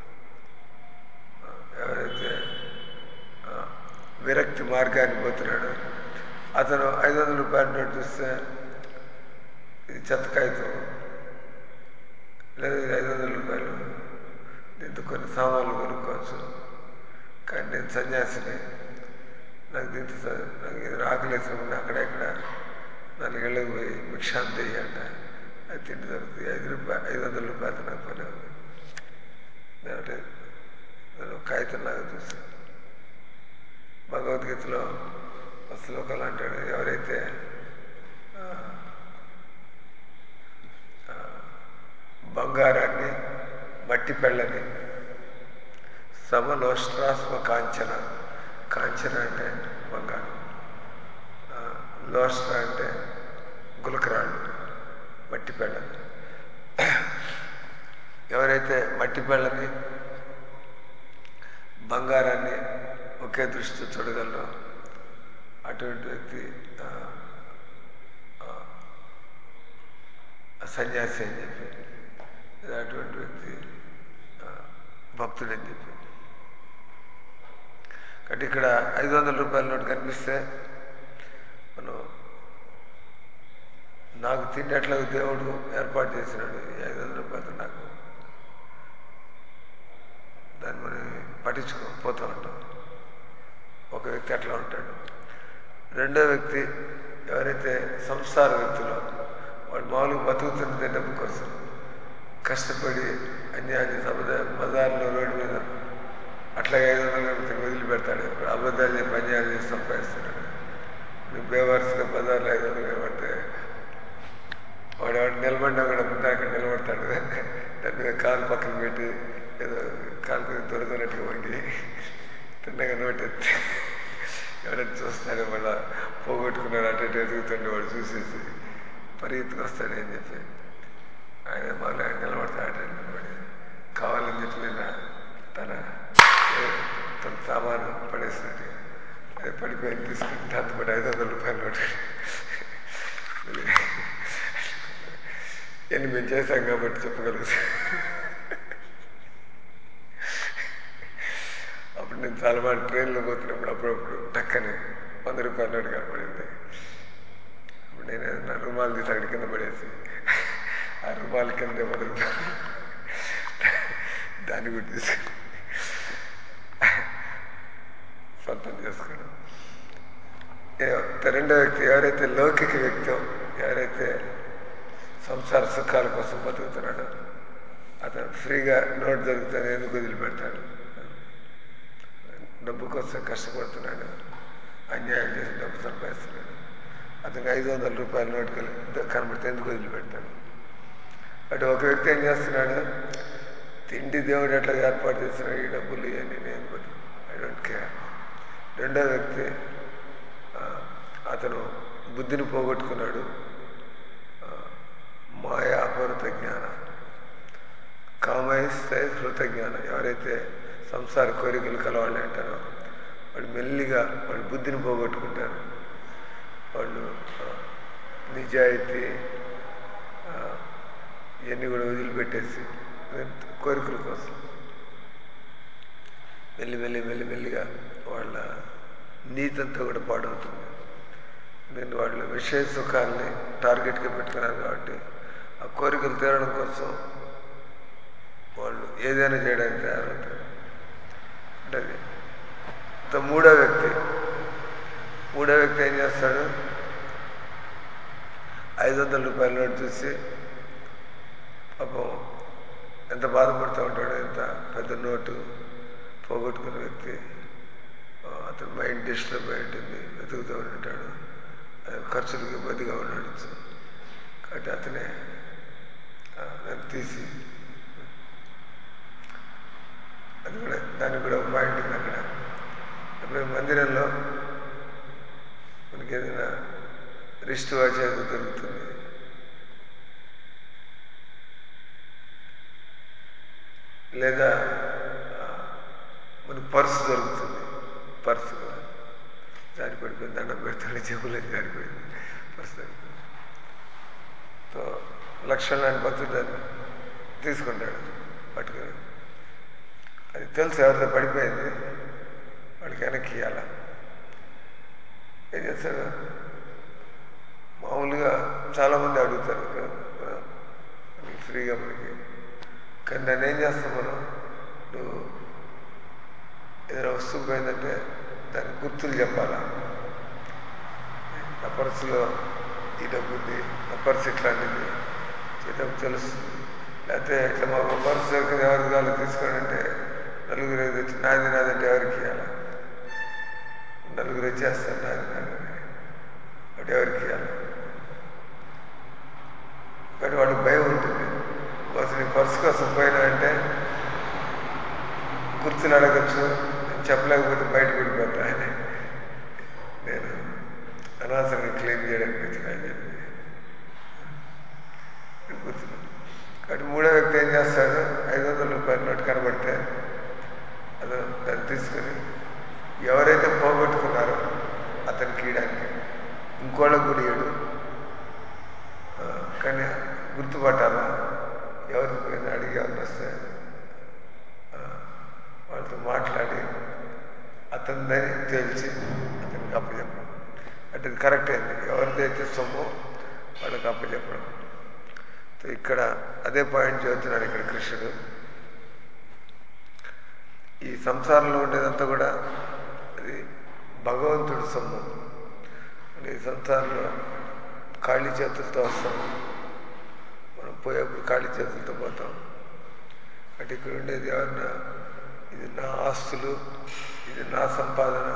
ఆ, ఎవరైతే ఆ, విరక్తి మార్గాన్ని పోతున్నాడో అతను ఐదు వందల రూపాయల నోటు చూస్తే ఇది చెత్త కాగితం లేదా ఇది ఐదు వందల రూపాయలు దీంతో కొన్ని సామాన్లు కొనుక్కోవచ్చు కానీ నేను సన్యాసిని నాకు దీంతో స- నాకు ఇది ఆకలేసినప్పుడు అక్కడ ఇక్కడ నాలుగేళ్ళకి పోయి భిక్షాంతి అంట అది తిండి దొరుకుతుంది ఐదు రూపాయలు ఐదు వందల రూపాయలు నాకు పని ఉంది నేను ఒకటే నేను ఒక కాగితం లాగా చూస్తాను భగవద్గీతలో ఒక శ్లోకాలు అంటాడు ఎవరైతే ఆ, ఆ, బంగారాన్ని మట్టి పెళ్ళని సమలోష్ట్రాస్మ కాంచన కాంచన అంటే బంగారం ఆ, లోష్ట్ర అంటే గులకరాళ్ళు మట్టి పెళ్ళని ఎవరైతే మట్టి పెళ్ళని బంగారాన్ని ఒకే దృష్టితో చూడగలరో అటువంటి వ్యక్తి ఆ, ఆ, సన్యాసి అని చెప్పి లేదా అటువంటి వ్యక్తి ఆ, భక్తుడని చెప్పి కాబట్టి ఇక్కడ ఐదు వందల రూపాయల నోటు కనిపిస్తే మనం నాకు తిండేట్లా దేవుడు ఏర్పాటు చేసినాడు ఈ ఐదు వందల రూపాయలు నాకు దాన్ని మనం పట్టించుకో పోతూ ఉంటాం ఒక వ్యక్తి అట్లా ఉంటాడు రెండో వ్యక్తి ఎవరైతే సంసార వ్యక్తులో వాడు మామూలుగా బతుకుతున్నదే డబ్బు కోసం కష్టపడి అన్యాన్ని సముదాయ బజార్లో రోడ్డు మీద అట్లాగే ఐదు వందల రూపాయలు వదిలిపెడతాడు అబద్ధాలు చెప్పి అన్యాయాలు చేసి సంపాదిస్తున్నాడు నువ్వు బేవర్స్గా బజార్లో ఐదు వందలు కనబడితే వాడు వాడు నిలబడినా కూడా ముందు అక్కడ నిలబడతాడు దాని మీద కాలు పక్కన పెట్టి ఏదో కాలు మీద దొరకనట్టుగా వంగి తిన్నగా నోటెత్తి ఎవరైనా చూస్తాడే మళ్ళా పోగొట్టుకున్నాడు అటు ఇటు ఎదుగుతుండే వాడు చూసేసి పరిగెత్తుకు వస్తాడని చెప్పి ఆయన మళ్ళీ ఆయన నిలబడతాడు అటు ఇటు నిలబడి కావాలని చెప్పి మీద తన ఏ- తన సామాను పడేసినట్టు అది పడిపోయి తీసుకుని దాంతో పాటు ఐదు వందల రూపాయలు నోటు ఎన్ని మేము చేశాం కాబట్టి చెప్పగలుగుతాం అప్పుడు నేను చాలా బాగా ట్రైన్లో పోతున్నప్పుడు అప్పుడప్పుడు టక్కని వంద రూపాయల నోటు కనపడింది అప్పుడు నేను ఏదైనా రుమాలు తీసి అక్కడి కింద పడేసి ఆ రుమాల కింద వంద రూపాయలు దాన్ని కూడా తీసుకుని సొంతం చేసుకోవడం ఏ- రెండో వ్యక్తి ఎవరైతే లౌకిక వ్యక్తో ఎవరైతే సంసార సుఖాల కోసం బతుకుతున్నాడో అతను ఫ్రీగా నోట్ దొరుకుతుంది ఎందుకు వదిలిపెడతాడు డబ్బు కోసం కష్టపడుతున్నాడు అన్యాయం చేసి డబ్బు సంపాదిస్తున్నాడు అతనికి ఐదు వందల రూపాయల నోటు కలి- కనబడితే ఎందుకు వదిలిపెడతాడు అటు ఒక వ్యక్తి ఏం చేస్తున్నాడు తిండి దేవుడు ఎట్లా ఏర్పాటు చేస్తున్నాడు ఈ డబ్బులు ఇవన్నీ నేను ఐ డోంట్ కేర్ రెండో వ్యక్తి ఆ, అతను బుద్ధిని పోగొట్టుకున్నాడు ఆ, మాయాపరుత జ్ఞానం కామయిస్తే హృత జ్ఞానం ఎవరైతే సంసార కోరికలు కలవాళ్ళు అంటారో వాళ్ళు మెల్లిగా వాళ్ళు బుద్ధిని పోగొట్టుకుంటారు వాళ్ళు ఆ, నిజాయితీ ఆ, ఇవన్నీ కూడా వదిలిపెట్టేసి కోరికల కోసం మెల్లి మెల్లి మెల్లి మెల్లిగా వాళ్ళ నీతంతా కూడా పాడవుతుంది నేను వాళ్ళు విషయ సుఖాన్ని టార్గెట్గా పెట్టుకున్నారు కాబట్టి ఆ కోరికలు తీరడం కోసం వాళ్ళు ఏదైనా చేయడానికి తయారవుతారు అంటే అది. ఇంత మూడో వ్యక్తి మూడో వ్యక్తి ఏం చేస్తాడు ఐదు వందల రూపాయల నోటు చూసి పాపం ఎంత బాధపడుతూ ఉంటాడు ఎంత పెద్ద నోటు పోగొట్టుకున్న వ్యక్తి ఆ, అతని మైండ్ డిస్టర్బ్ అయి ఉంటుంది వెతుకుతూ ఉంటాడు ఆయన ఖర్చులకు ఇబ్బందిగా ఉండొచ్చు కాబట్టి అతనే ఆ, దాన్ని తీసి అది కూడా దానికి కూడా ఒక పాయింట్ ఉంది అక్కడ ఇప్పుడు మందిరంలో మనకి ఏదైనా రిస్ట్ వాచ్ ఏదో దొరుకుతుంది లేదా ఆ, మనకి పర్సు దొరుకుతుంది పర్సు కూడా జారి పడిపోయింది దండం పెడతాడు జేబులో జారిపోయింది పర్సు దొరుకుతుంది సో లక్ష్మణ్ లాంటి భక్తుడు దాన్ని తీసుకుంటాడు పట్టుకొని అది తెలుసు ఎవరితో పడిపోయింది వాడికి వెనక్కి ఇవ్వాల ఏం చేస్తాడు మామూలుగా చాలామంది అడుగుతారు "ఇక్కడ, ఆ, మనకి ఫ్రీగా మనకి కానీ నన్ను ఏం చేస్తాం మనం నువ్వు ఏదైనా వస్తువు పోయిందంటే దాని గుర్తులు చెప్పాలా నా పర్సులో ఈ డబ్బు ఉంది నా పర్సు ఇట్లాంటిది చేతకు తెలుస్తుంది లేకపోతే ఇట్లా మా పర్సు దొరికింది ఎవరికి కావాలి తీసుకోండి అంటే నలుగురు ఐదు వచ్చి నాది నాదంటే ఎవరికి ఇవ్వాలి నలుగురు వచ్చేస్తారు నాది నాదని వాడు ఎవరికి ఇవ్వాలి కానీ వాడికి భయం ఉంటుంది కోసం నీ పర్సు కోసం పోయినా అంటే గుర్తులు అడగచ్చు నేను చెప్పలేకపోతే బయట పడిపోతా అని నేను అనవసరంగా క్లెయిమ్ చేయడానికి వచ్చిన అని చెప్పి గుర్తులు కాబట్టి మూడో వ్యక్తి ఏం చేస్తాడు ఐదు వందల రూపాయల నోటు కనబడితే అతను దాన్ని తీసుకుని ఎవరైతే పోగొట్టుకున్నారో అతనికి ఇయడానికి ఇంకోళ్ళకు కూడా ఇయ్యడు ఆ, కానీ గుర్తుపట్టాలా ఎవరికి పోయినా అడిగి ఎవరిని వస్తే ఆ, వాళ్ళతో మాట్లాడి అతనిదని తేల్చి అతనికి అప్పచెప్పడం అంటే ఇది కరెక్ట్ అయింది ఎవరిదైతే సొమ్ము వాళ్ళకి అప్పచెప్పడం సో ఇక్కడ అదే పాయింట్ చదువుతున్నాడు ఇక్కడ కృష్ణుడు ఈ సంసారంలో ఉండేదంతా కూడా అది భగవంతుడి సొమ్ము అంటే ఈ సంసారంలో ఖాళీ చేతులతో వస్తాం మనం పోయేప్పుడు ఖాళీ చేతులతో పోతాం అంటే ఇక్కడ ఉండేది ఎవరన్నా ఇది నా ఆస్తులు ఇది నా సంపాదన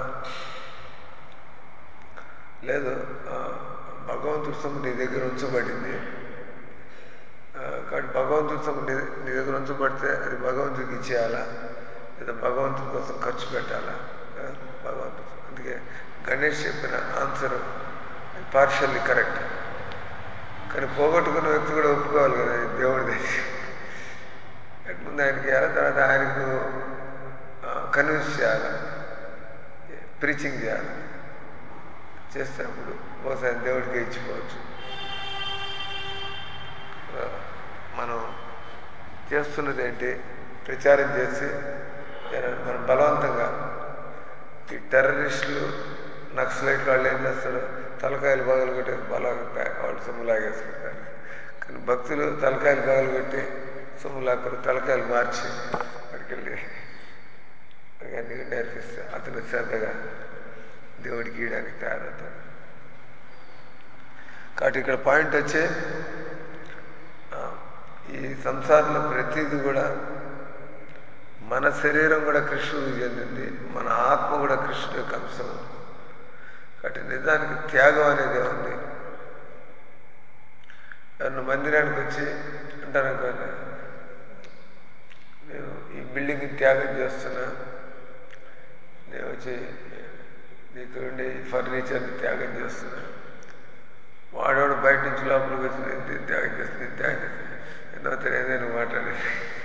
లేదు ఆ, భగవంతుడి సొమ్ము నీ దగ్గర ఉంచబడింది ఆ, కాబట్టి భగవంతుడి సొమ్ము నీ నీ దగ్గర ఉంచబడితే అది భగవంతుడికి ఇచ్చేయాలా లేదా భగవంతుడి కోసం ఖర్చు పెట్టాలా ఆ, భగవంతుడు అందుకే గణేష్ చెప్పిన ఆన్సర్ పార్షల్లీ కరెక్ట్ కానీ పోగొట్టుకున్న వ్యక్తి కూడా ఒప్పుకోవాలి కదా ఇది దేవుడిది అటు ముందు ఆయనకి ఇవ్వాలి తర్వాత ఆయనకు కన్విన్స్ చేయాలి ప్రీచింగ్ చేయాలి చేస్తే అప్పుడు బహుశా ఆయన దేవుడికి ఇచ్చిపోవచ్చు ఆ, మనం చేస్తున్నది ఏంటి ప్రచారం చేసి జనాన్ని మనం బలవంతంగా ఈ టెర్రరిస్టులు నక్సలైట్ వాళ్ళు ఏం చేస్తారు తలకాయలు పగలు కొట్టేసి బలంగా ప్యా- వాళ్ళు సొమ్ము లాగేసుకుంటారు కానీ భక్తులు తలకాయలు పగలు కొట్టి సొమ్ము లాక్కరు తలకాయలు మార్చి అక్కడికెళ్ళి అన్ని నేర్పిస్తే అతను శ్రద్ధగా దేవుడికి ఇయడానికి తయారవుతాడు కాబట్టి ఇక్కడ పాయింట్ వచ్చి ఆ, ఈ సంసారంలో ప్రతిదీ కూడా మన శరీరం కూడా కృష్ణుడికి చెందింది మన ఆత్మ కూడా కృష్ణుడి యొక్క అంశం కాబట్టి నిజానికి త్యాగం అనేది ఉంది ఎవరిని మందిరానికి వచ్చి అంటారు అనుకోండి నేను ఈ బిల్డింగ్ త్యాగం చేస్తున్నా నేను వచ్చి నీకు ఉండే ఈ ఫర్నిచర్ని త్యాగం చేస్తున్నా వాడవాడు బయట నుంచి లోపలికి వచ్చి నేను దీన్ని త్యాగం చేస్తున్నా నేను త్యాగం చేస్తున్నా ఎన్నో తెలియదు మాట్లాడేది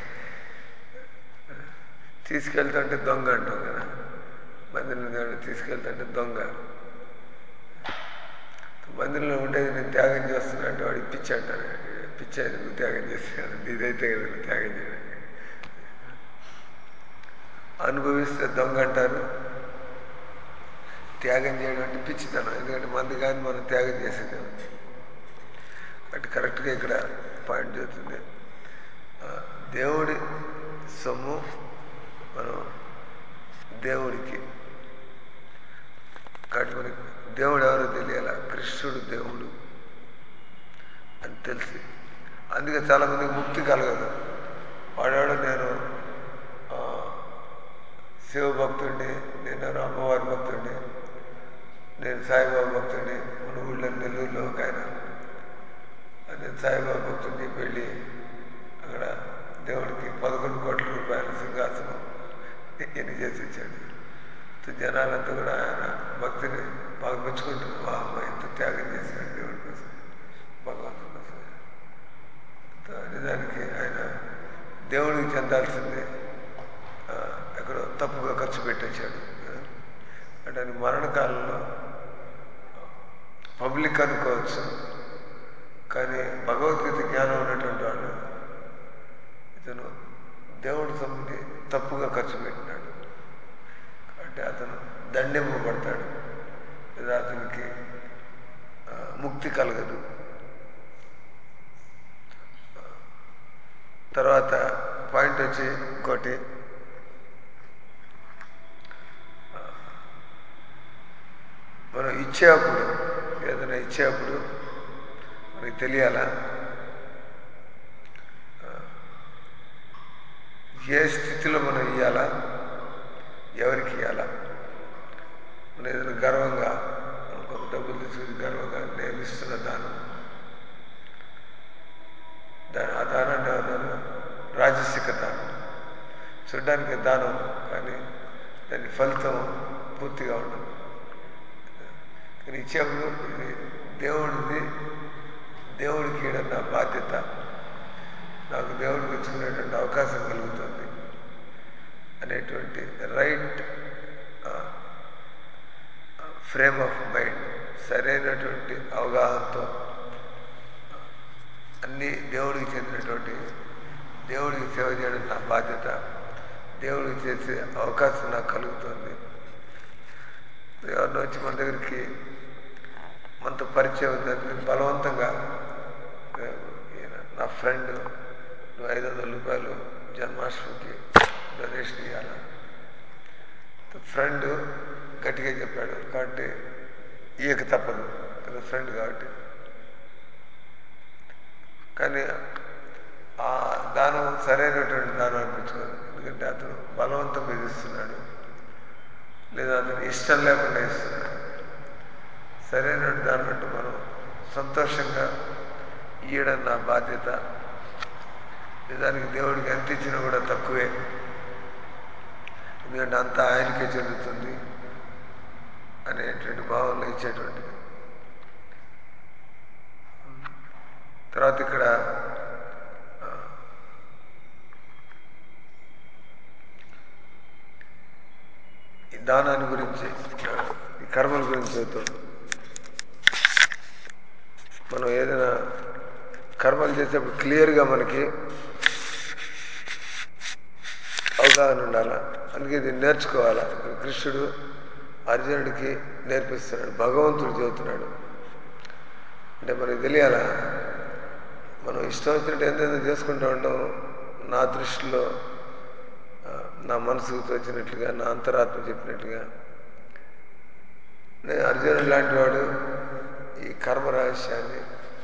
తీసుకెళ్తుంటే దొంగ అంటాం కదా మందిరంలో దేవుడు తీసుకెళ్తుంటే దొంగ మందిరంలో ఉండేది నేను త్యాగం చేస్తున్నా అంటే వాడు పిచ్చి అంటారు పిచ్చి అయితే నువ్వు త్యాగం చేస్తాను ఇదైతే కదా నువ్వు త్యాగం చేయడానికి అనుభవిస్తే దొంగ అంటారు త్యాగం చేయడం అంటే పిచ్చితనం ఎందుకంటే మంది కానీ మనం త్యాగం చేసేది అటు కరెక్ట్గా ఇక్కడ పాయింట్ చేస్తుంది ఆ, దేవుడి సొమ్ము మనం దేవుడికి కాబట్టి మనకి దేవుడు ఎవరో తెలియాల కృష్ణుడు దేవుడు అని తెలిసి అందుకే చాలామందికి ముక్తి కలగదు వాడేవాడు నేను ఆ, శివ భక్తుడిని నేను అమ్మవారి భక్తుడిని నేను సాయిబాబా భక్తుడిని మన ఊళ్ళో నెల్లూరులో ఒక ఆయన నేను సాయిబాబా భక్తుడిని చెప్పి వెళ్ళి అక్కడ దేవుడికి పదకొండు కోట్ల రూపాయల సింహాసనం ఎన్ని చేసి ఇచ్చాడు సో జనాలంతా కూడా ఆయన భక్తిని బాగా మెచ్చుకుంటున్నారు వా అమ్మ ఎంత త్యాగం చేశాడు దేవుడి కోసం భగవంతుడి కోసం సో నిజానికి ఆయన దేవుడికి చెందాల్సింది ఆ, ఎక్కడో తప్పుగా ఖర్చు పెట్టేశాడు అంటే ఆయన మరణకాలంలో పబ్లిక్ అనుకోవచ్చు కానీ భగవద్గీత జ్ఞానం ఉన్నటువంటి వాడు ఇతను దేవుడి సొమ్ముని తప్పుగా ఖర్చు పెట్టినాడు అంటే అతను దండింపబడతాడు లేదా అతనికి ఆ, ముక్తి కలగదు తర్వాత పాయింట్ వచ్చి ఇంకోటి మనం ఇచ్చేటప్పుడు ఏదైనా ఇచ్చేటప్పుడు మనకి తెలియాలా ఆ, ఏ స్థితిలో మనం ఇవ్వాలా ఎవరికి ఇవ్వాలా మనం ఏదైనా గర్వంగా మనం కొంత డబ్బులు తీసుకుని గర్వంగా నేను ఇస్తున్న దానం దాని ఆ దానాన్ని ఏమన్నారు రాజసిక దానం చూడడానికి దానం కానీ దాని ఫలితం పూర్తిగా ఉండదు కానీ ఇచ్చేప్పుడు ఇది దేవుడిది దేవుడికి ఇవ్వడం నా బాధ్యత నాకు దేవుడికి ఇచ్చుకునేటువంటి అవకాశం కలుగుతుంది అనేటువంటి రైట్ ఫ్రేమ్ ఆఫ్ మైండ్ సరైనటువంటి అవగాహనతో అన్నీ దేవుడికి చెందినటువంటి దేవుడికి సేవ చేయడం నా బాధ్యత దేవుడికి చేసే అవకాశం నాకు కలుగుతుంది ఎవరిని వచ్చి మన దగ్గరికి మనతో పరిచయం ఉందని బలవంతంగా ఈయన నా ఫ్రెండ్ నువ్వు ఐదు వందల రూపాయలు జన్మాష్టమికి డొనేషన్ ఇవ్వాల ఫ్రెండ్ గట్టిగా చెప్పాడు కాబట్టి ఈయక తప్పదు కదా ఫ్రెండ్ కాబట్టి కానీ ఆ దానం సరైనటువంటి దానం అనిపించుకోదు ఎందుకంటే అతను బలవంతం మీద ఇస్తున్నాడు లేదా అతను ఇష్టం లేకుండా ఇస్తున్నాడు సరైనటువంటి దానం అంటే మనం సంతోషంగా ఇయ్యడం నా బాధ్యత నిజానికి దేవుడికి ఎంత ఇచ్చినా కూడా తక్కువే ఎందుకంటే అంతా ఆయనకే చెందుతుంది అనేటువంటి భావంలో ఇచ్చేటువంటిది తర్వాత ఇక్కడ ఆ, ఈ దానాన్ని గురించి ఆ, ఈ కర్మల గురించి చెబుతాం మనం ఏదైనా కర్మలు చేసేప్పుడు క్లియర్గా మనకి అవగాహన ఉండాలా అందుకే ఇది నేర్చుకోవాలా ఇక్కడ కృష్ణుడు అర్జునుడికి నేర్పిస్తున్నాడు భగవంతుడు చెబుతున్నాడు అంటే మనకి తెలియాలా మనం ఇష్టం వచ్చినట్టు ఎంతెంత చేసుకుంటూ ఉంటాం నా దృష్టిలో ఆ, నా మనసుకు తోచినట్లుగా నా అంతరాత్మ చెప్పినట్టుగా నేను అర్జునుడు లాంటి వాడు ఈ కర్మ రహస్యాన్ని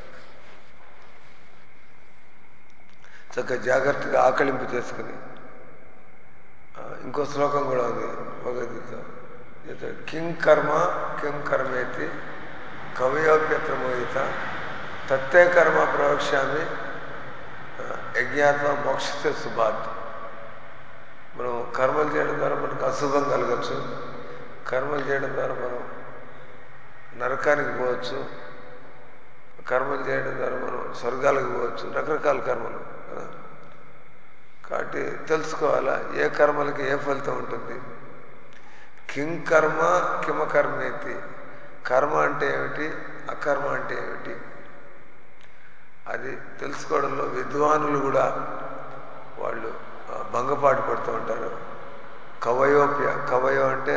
చక్కగా జాగ్రత్తగా ఆకలింపు చేసుకుని ఆ, ఇంకో శ్లోకం కూడా ఉంది భగవద్గీత ఇది కిం కర్మ కిం కర్మేతి కవయోప్యత్ర మోహిత తత్తే కర్మ ప్రవక్ష్యామి ఆ, యజ్ఞాత్మ మోక్షిత సుభాత్ మనం కర్మలు చేయడం ద్వారా మనకు అశుభం కలగచ్చు కర్మలు చేయడం ద్వారా మనం నరకానికి పోవచ్చు కర్మలు చేయడం ద్వారా మనం స్వర్గాలకు పోవచ్చు రకరకాల కర్మలు కదా కాబట్టి తెలుసుకోవాలా ఏ కర్మలకి ఏ ఫలితం ఉంటుంది కిం కర్మ కిమ కర్మేతి కర్మ అంటే ఏమిటి అకర్మ అంటే ఏమిటి అది తెలుసుకోవడంలో విద్వానులు కూడా వాళ్ళు ఆ, భంగపాటు పడుతూ ఉంటారు కవయోప్య కవయో అంటే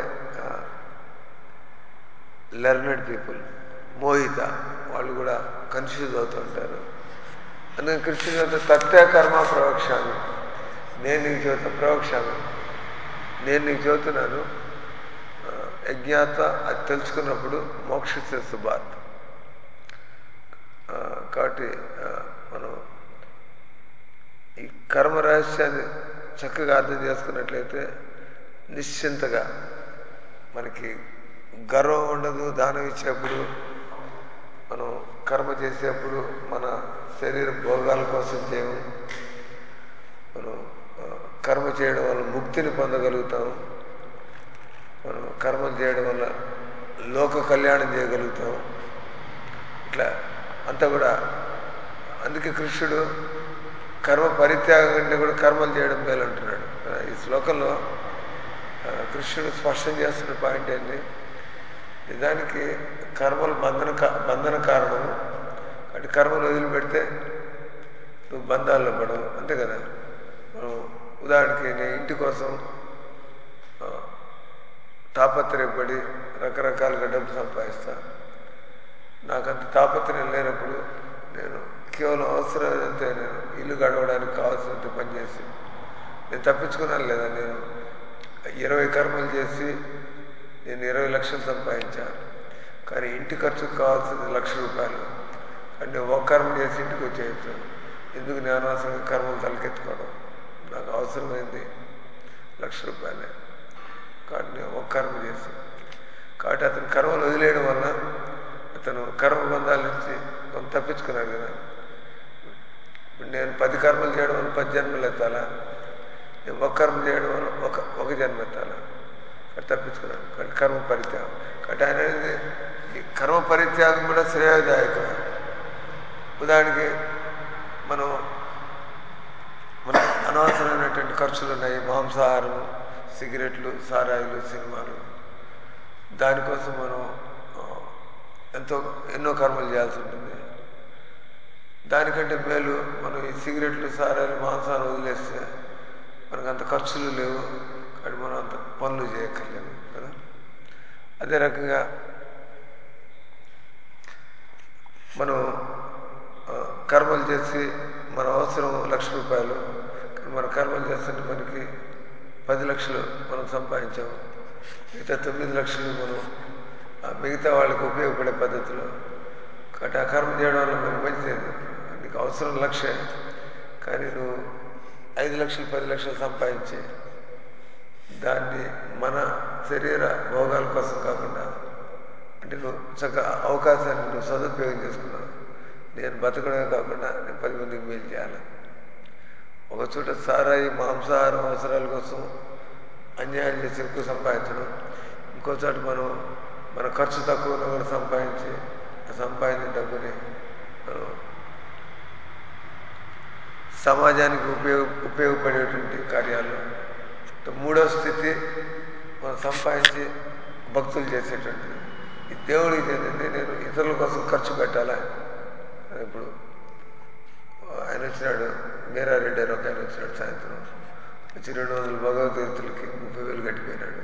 లెర్నెడ్ పీపుల్ మోహిత వాళ్ళు కూడా కన్ఫ్యూజ్ అవుతూ ఉంటారు అందుకని కృష్ణుడు అంటే తత్తే కర్మ ప్రవక్ష్యామి నేను నీకు చెబుతా ప్రవక్ష్యామి నేను నీకు చెబుతున్నాను ఆ, యజ్ఞాత అది తెలుసుకున్నప్పుడు మోక్షిత సుభాత్ ఆ, కాబట్టి ఆ, మనం ఈ కర్మ రహస్యాన్ని చక్కగా అర్థం చేసుకున్నట్లయితే నిశ్చింతగా మనకి గర్వం ఉండదు దానం ఇచ్చేప్పుడు మనం కర్మ చేసేప్పుడు మన శరీర భోగాల కోసం చేయము మనం ఆ, కర్మ చేయడం వల్ల ముక్తిని పొందగలుగుతాం మనం కర్మలు చేయడం వల్ల లోక కళ్యాణం చేయగలుగుతాం ఇట్లా అంతా కూడా అందుకే కృష్ణుడు కర్మ పరిత్యాగం కంటే కూడా కర్మలు చేయడం మేలు అంటున్నాడు ఆ, ఈ శ్లోకంలో ఆ, కృష్ణుడు స్పష్టం చేస్తున్న పాయింట్ ఏంటి నిజానికి కర్మలు బంధన కా- బంధన కారణము అంటే కర్మలు వదిలిపెడితే నువ్వు బంధాల్లో పడవు అంతే కదా మనం ఉదాహరణకి నేను ఇంటి కోసం ఆ, తాపత్రయపడి రకరకాలుగా డబ్బు సంపాదిస్తా నాకంత తాపత్రయం లేనప్పుడు నేను కేవలం అవసరమైనంత నేను ఇల్లు గడవడానికి కావాల్సినంత పనిచేసి నేను తప్పించుకున్నాను లేదా నేను ఇరవై కర్మలు చేసి నేను ఇరవై లక్షలు సంపాదించాను కానీ ఇంటి ఖర్చుకు కావాల్సింది లక్ష రూపాయలు అంటే ఒక కర్మ చేసి ఇంటికి వచ్చేయచ్చు ఎందుకు నేను అనవసరంగా కర్మలు తలకెత్తుకోవడం నాకు అవసరమైంది లక్ష రూపాయలే కాబట్టి నేను ఒక కర్మ చేసి కాబట్టి అతను కర్మలు వదిలేయడం వల్ల అతను కర్మ బంధాల నుంచి కొంత తప్పించుకున్నాడు కదా ఇప్పుడు నేను పది కర్మలు చేయడం వల్ల పది జన్మలు ఎత్తాలా నేను ఒక కర్మ చేయడం వల్ల ఒక ఒక జన్మ ఎత్తాలా కాబట్టి తప్పించుకున్నాను కాబట్టి కర్మ పరిత్యాగం కాబట్టి ఆయన అనేది ఈ కర్మ పరిత్యాగం కూడా శ్రేయోదాయకం ఉదాహరణకి మనం మన అనవసరమైనటువంటి ఖర్చులు ఉన్నాయి మాంసాహారం సిగరెట్లు సారాయిలు సినిమాలు దానికోసం మనం ఆ, ఎంతో ఎన్నో కర్మలు చేయాల్సి ఉంటుంది దానికంటే మేలు మనం ఈ సిగరెట్లు సారాయిలు మాంసాలు వదిలేస్తే మనకు అంత ఖర్చులు లేవు కాబట్టి మనం అంత పనులు చేయక్కర్లేదు కదా అదే రకంగా మనం ఆ, కర్మలు చేసి మన అవసరం లక్ష రూపాయలు కానీ మన కర్మలు చేస్తున్న పనికి పది లక్షలు మనం సంపాదించాము మిగతా తొమ్మిది లక్షలు మనం ఆ మిగతా వాళ్ళకి ఉపయోగపడే పద్ధతిలో కాబట్టి ఆ కర్మ చేయడం వల్ల మనకి మంచిది నీకు అవసరం లక్షే కానీ నువ్వు ఐదు లక్షలు పది లక్షలు సంపాదించి దాన్ని మన శరీర భోగాల కోసం కాకుండా అంటే నువ్వు చక్కగా అవకాశాన్ని నువ్వు సదుపయోగం చేసుకున్నావు నేను బతకడమే కాకుండా నేను పది మందికి మేలు చేయాలి ఒక చోట సారాయి మాంసాహారం అవసరాల కోసం అన్యాయం చేసి ఎక్కువ సంపాదించడం ఇంకో చోట మనం మన ఖర్చు తక్కువ ఉన్నా కూడా సంపాదించి ఆ సంపాదించిన డబ్బుని మనం సమాజానికి ఉపయోగ ఉపయోగపడేటువంటి కార్యాలు మూడో స్థితి మనం సంపాదించి భక్తులు చేసేటువంటిది ఈ దేవుడికి ఏంటంటే నేను ఇతరుల కోసం ఖర్చు పెట్టాలా ఇప్పుడు ఆయన వచ్చినాడు మీరారెడ్డి అని ఒక ఆయన వచ్చినాడు సాయంత్రం వచ్చి రెండు వందల భగవద్గీతలకి ముప్పై వేలు కట్టిపోయినాడు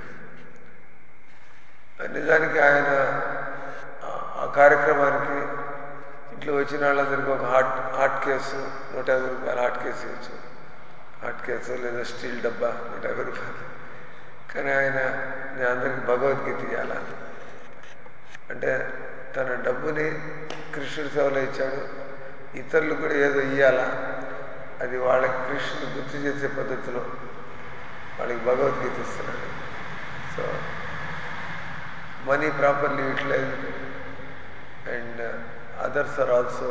నిజానికి ఆయన ఆ- ఆ కార్యక్రమానికి ఇంట్లో వచ్చిన వాళ్ళందరికీ ఒక హార్ట్ హార్ట్ కేసు నూట యాభై రూపాయల హార్ట్ కేసు ఇవ్వచ్చు హార్ట్ కేసు లేదా స్టీల్ డబ్బా నూట యాభై రూపాయలు కానీ ఆయన నేను అందరికీ భగవద్గీత ఇవ్వాలా అంటే తన డబ్బుని కృష్ణుడి సేవలో ఇచ్చాడు ఇతరులు కూడా ఏదో ఇవ్వాలా అది వాళ్ళకి కృష్ణుని గుర్తు చేసే పద్ధతిలో వాళ్ళకి భగవద్గీత ఇస్తున్నాడు so money properly utilize and others are also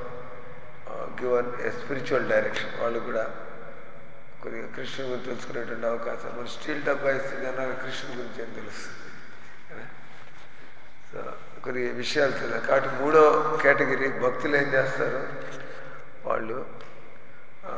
given a spiritual direction వాళ్ళు కూడా కొద్దిగా కృష్ణుని గురించి తెలుసుకునేటువంటి అవకాశం మన స్టీల్ డబ్బా ఇస్తే జనాలు కృష్ణుని గురించి ఏం తెలుస్తుంది కదా? సో కొద్దిగా విషయాలు తెలియదు కాబట్టి మూడో కేటగిరీ భక్తులు ఏం చేస్తారు వాళ్ళు ఆ,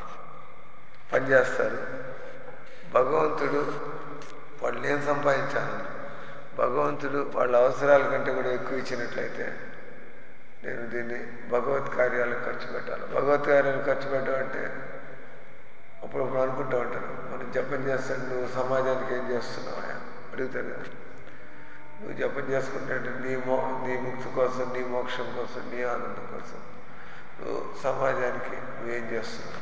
పనిచేస్తారు భగవంతుడు వాళ్ళు ఏం సంపాదించాను భగవంతుడు వాళ్ళ అవసరాల కంటే కూడా ఎక్కువ ఇచ్చినట్లయితే నేను దీన్ని భగవత్ కార్యాలకు ఖర్చు పెట్టాలి భగవత్ కార్యాలకు ఖర్చు పెట్టాలంటే అప్పుడప్పుడు అనుకుంటూ ఉంటాను మనం జపం చేస్తాడు నువ్వు సమాజానికి ఏం చేస్తున్నావు అడుగుతారు కదా నువ్వు జపం చేసుకుంటే నీ మో నీ ముక్తి కోసం నీ మోక్షం కోసం నీ ఆనందం కోసం నువ్వు సమాజానికి నువ్వేం చేస్తున్నావు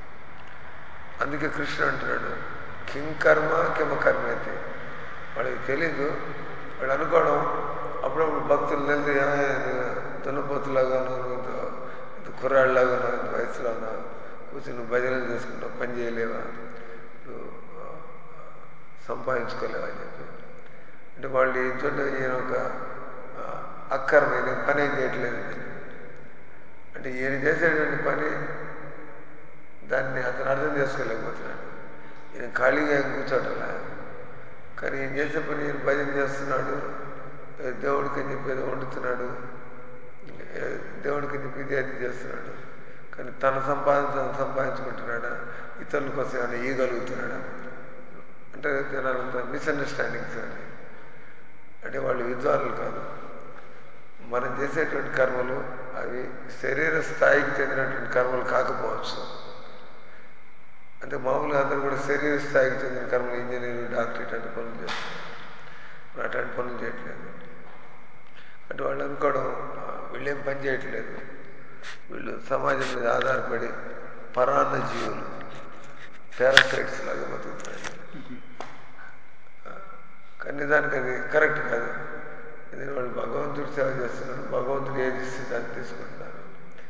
అందుకే కృష్ణుడు అంటున్నాడు కిం కర్మ కిమ కర్మ అయితే వాళ్ళకి తెలీదు వాళ్ళు అనుకోవడం అప్పుడప్పుడు భక్తులు తెలిసి దున్నపోతులాగా కుర్రాళ్ళలాగా ఉన్నావు ఇంత వయసులో ఉన్నావు కూర్చొని నువ్వు భజనలు చేసుకుంటావు పని చేయలేవా నువ్వు ఆ, సంపాదించుకోలేవా అని చెప్పి అంటే వాళ్ళు ఈ చోట ఈయన ఒక ఆ, అక్కర్మ ఈయన పని ఏం చేయట్లేదు అంటే ఈయన చేసేటువంటి పని దాన్ని అతను అర్థం చేసుకోలేకపోతున్నాడు ఈయన ఖాళీగా ఏం కూర్చోటలా కానీ ఈయన చేసే పని ఈయన భజన చేస్తున్నాడు ఏ దేవుడికి అని చెప్పి ఏదో వండుతున్నాడు ఏ దేవుడికి అని చెప్పి ఇది అది చేస్తున్నాడు కానీ తన సంపాదన తను సంపాదించుకుంటున్నాడా ఇతరుల కోసం ఏమైనా ఇయ్యగలుగుతున్నాడా అంటే జనాలంతా మిస్అండర్స్టాండింగ్స్ అని అంటే వాళ్ళు విద్వానులు కాదు మనం చేసేటువంటి కర్మలు అవి శరీర స్థాయికి చెందినటువంటి కర్మలు కాకపోవచ్చు అంటే మామూలుగా అందరూ కూడా శరీర స్థాయికి చెందిన కర్మలు ఇంజనీర్ డాక్టర్ ఇట్లాంటి పనులు చేస్తారు మరి అట్లాంటి పనులు చేయట్లేదు అంటే వాళ్ళు అనుకోవడం "ఆ, వీళ్ళేం పని చేయట్లేదు వీళ్ళు సమాజం మీద ఆధారపడి పరాన్న జీవులు పారాసైట్స్ లాగా బతుకుతున్నాయి కానీ దానికి అది కరెక్ట్ కాదు ఎందుకంటే వాళ్ళు భగవంతుడు సేవ చేస్తున్నారు భగవంతుడు ఏది ఇస్తే దాన్ని తీసుకుంటున్నారు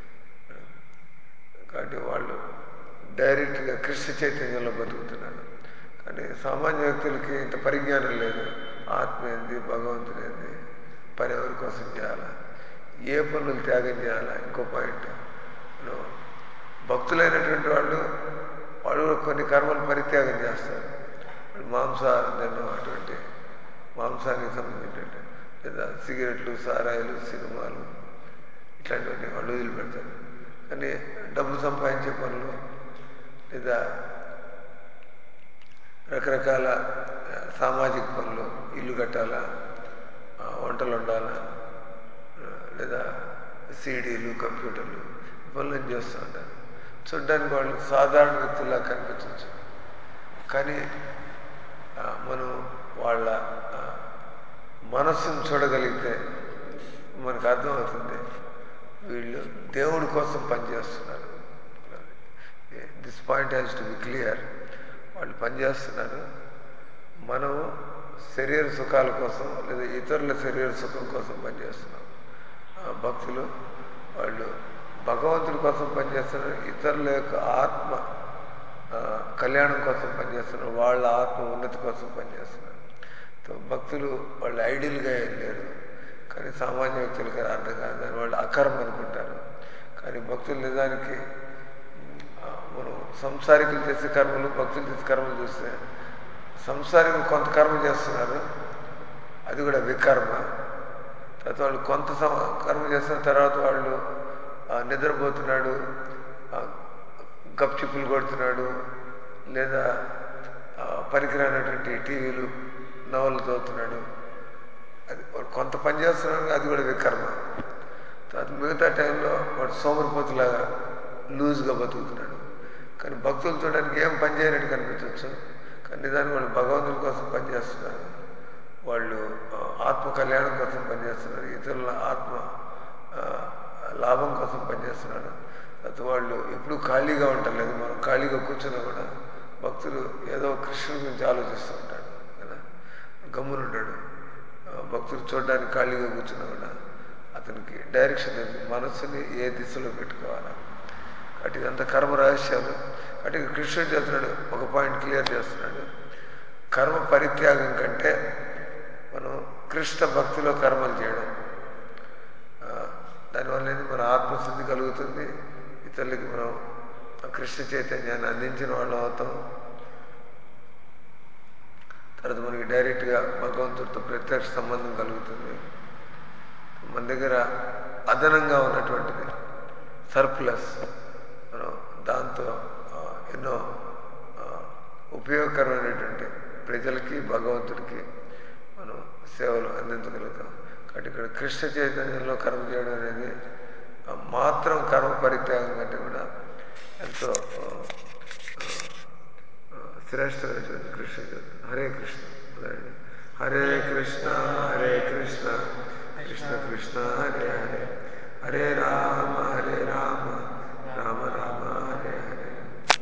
కాబట్టి వాళ్ళు డైరెక్ట్గా కృష్ణ చైతన్యంలో బతుకుతున్నారు కానీ సామాన్య వ్యక్తులకి ఇంత పరిజ్ఞానం లేదు ఆత్మ ఏంది భగవంతుడు ఏంది పని ఎవరి కోసం చేయాలా ఏ పనులు త్యాగం చేయాలా ఇంకో పాయింట్ ఇప్పుడు భక్తులైనటువంటి వాళ్ళు వాళ్ళు కూడా కొన్ని కర్మలు పరిత్యాగం చేస్తారు వాళ్ళు మాంసాహారం తినడం అటువంటి మాంసానికి సంబంధించినటువంటి లేదా సిగరెట్లు సారాయిలు సినిమాలు ఇట్లాంటివన్నీ వాళ్ళు వదిలిపెడతారు కానీ డబ్బు సంపాదించే పనులు లేదా రకరకాల ఆ, సామాజిక పనులు ఇల్లు కట్టాలా ఆ, వంటలు వండాలా ఆ, లేదా సీడీలు కంప్యూటర్లు ఈ పనులను చేస్తూ ఉంటారు చూడ్డానికి వాళ్ళు సాధారణ వ్యక్తుల్లా కనిపించవచ్చు కానీ ఆ, మనం వాళ్ళ ఆ, మనస్సును చూడగలిగితే మనకు అర్థమవుతుంది వీళ్ళు దేవుడి కోసం పనిచేస్తున్నారు this point has to be clear వాళ్ళు పనిచేస్తున్నారు మనం శరీర సుఖాల కోసం లేదా ఇతరుల శరీర సుఖం కోసం పనిచేస్తున్నాం ఆ భక్తులు వాళ్ళు భగవంతుడి కోసం పనిచేస్తున్నారు ఇతరుల యొక్క ఆత్మ ఆ, కళ్యాణం కోసం పనిచేస్తున్నారు వాళ్ళ ఆత్మ ఉన్నతి కోసం పనిచేస్తున్నారు సో భక్తులు వాళ్ళు ఐడియల్గా లేరు కానీ సామాన్య వ్యక్తులకి అది అర్థం కాదు దాన్ని వాళ్ళు అకర్మ అనుకుంటారు కానీ భక్తులు నిజానికి ఆ, మనం సంసారికులు చేసే కర్మలు భక్తులు చేసే కర్మలు చూస్తే సంసారికులు కొంత కర్మ చేస్తున్నారు అది కూడా వికర్మ తర్వాత వాళ్ళు కొంత సం- కర్మ చేసిన తర్వాత వాళ్ళు ఆ, నిద్రపోతున్నాడు ఆ, గప్చిప్పులు కొడుతున్నాడు లేదా ఆ, పనికిరానటువంటి టీవీలు నవలు చదువుతున్నాడు అది వాడు కొంత పని చేస్తున్నాడు అది కూడా వికర్మ తర్వాత మిగతా టైంలో వాడు సోమరిపోతులాగా లూజ్గా బతుకుతున్నాడు కానీ భక్తులు చూడడానికి ఏం పని చేయనట్టు కనిపించవచ్చు కానీ నిజానికి వాళ్ళు భగవంతుడి కోసం పనిచేస్తున్నారు వాళ్ళు ఆ, ఆత్మ కళ్యాణం కోసం పనిచేస్తున్నారు ఇతరుల ఆత్మ ఆ, లాభం కోసం పనిచేస్తున్నారు తర్వాత వాళ్ళు ఎప్పుడూ ఖాళీగా ఉండలేదు మనం ఖాళీగా కూర్చున్నా కూడా భక్తులు ఏదో కృష్ణుడి గురించి ఆలోచిస్తూ ఉంటాడు కదా గమ్మునుంటాడు ఆ, భక్తులు చూడడానికి ఖాళీగా కూర్చున్నా కూడా అతనికి డైరెక్షన్ లేదు మనస్సుని ఏ దిశలో పెట్టుకోవాలా కాబట్టి ఇదంతా కర్మ రహస్యాలు కాబట్టి ఇక కృష్ణుడు చేస్తున్నాడు ఒక పాయింట్ క్లియర్ చేస్తున్నాడు కర్మ పరిత్యాగం కంటే మనం కృష్ణ భక్తిలో కర్మలు చేయడం ఆ, దానివల్ల ఏంది మన ఆత్మశుద్ధి కలుగుతుంది ఇతరులకి మనం ఆ కృష్ణ చైతన్యాన్ని అందించిన వాళ్ళం అవుతాం తర్వాత మనకి డైరెక్ట్గా భగవంతుడితో ప్రత్యక్ష సంబంధం కలుగుతుంది మన దగ్గర అదనంగా ఉన్నటువంటిది సర్ప్లస్ మనం దాంతో ఆ, ఎన్నో ఆ, ఉపయోగకరమైనటువంటి ప్రజలకి భగవంతుడికి మనం సేవలు అందించగలుగుతాం కాబట్టి ఇక్కడ కృష్ణ చైతన్యంలో కర్మ చేయడం అనేది ఆ, మాత్రం కర్మ పరిత్యాగం కంటే కూడా ఎంతో ఆ, ఆ, శ్రేష్టమైనటువంటి కృష్ణ చైతన్యం. హరే కృష్ణ అదండి. హరే కృష్ణ హరే కృష్ణ కృష్ణ కృష్ణ హరే హరే హరే రామ హరే రామ రామ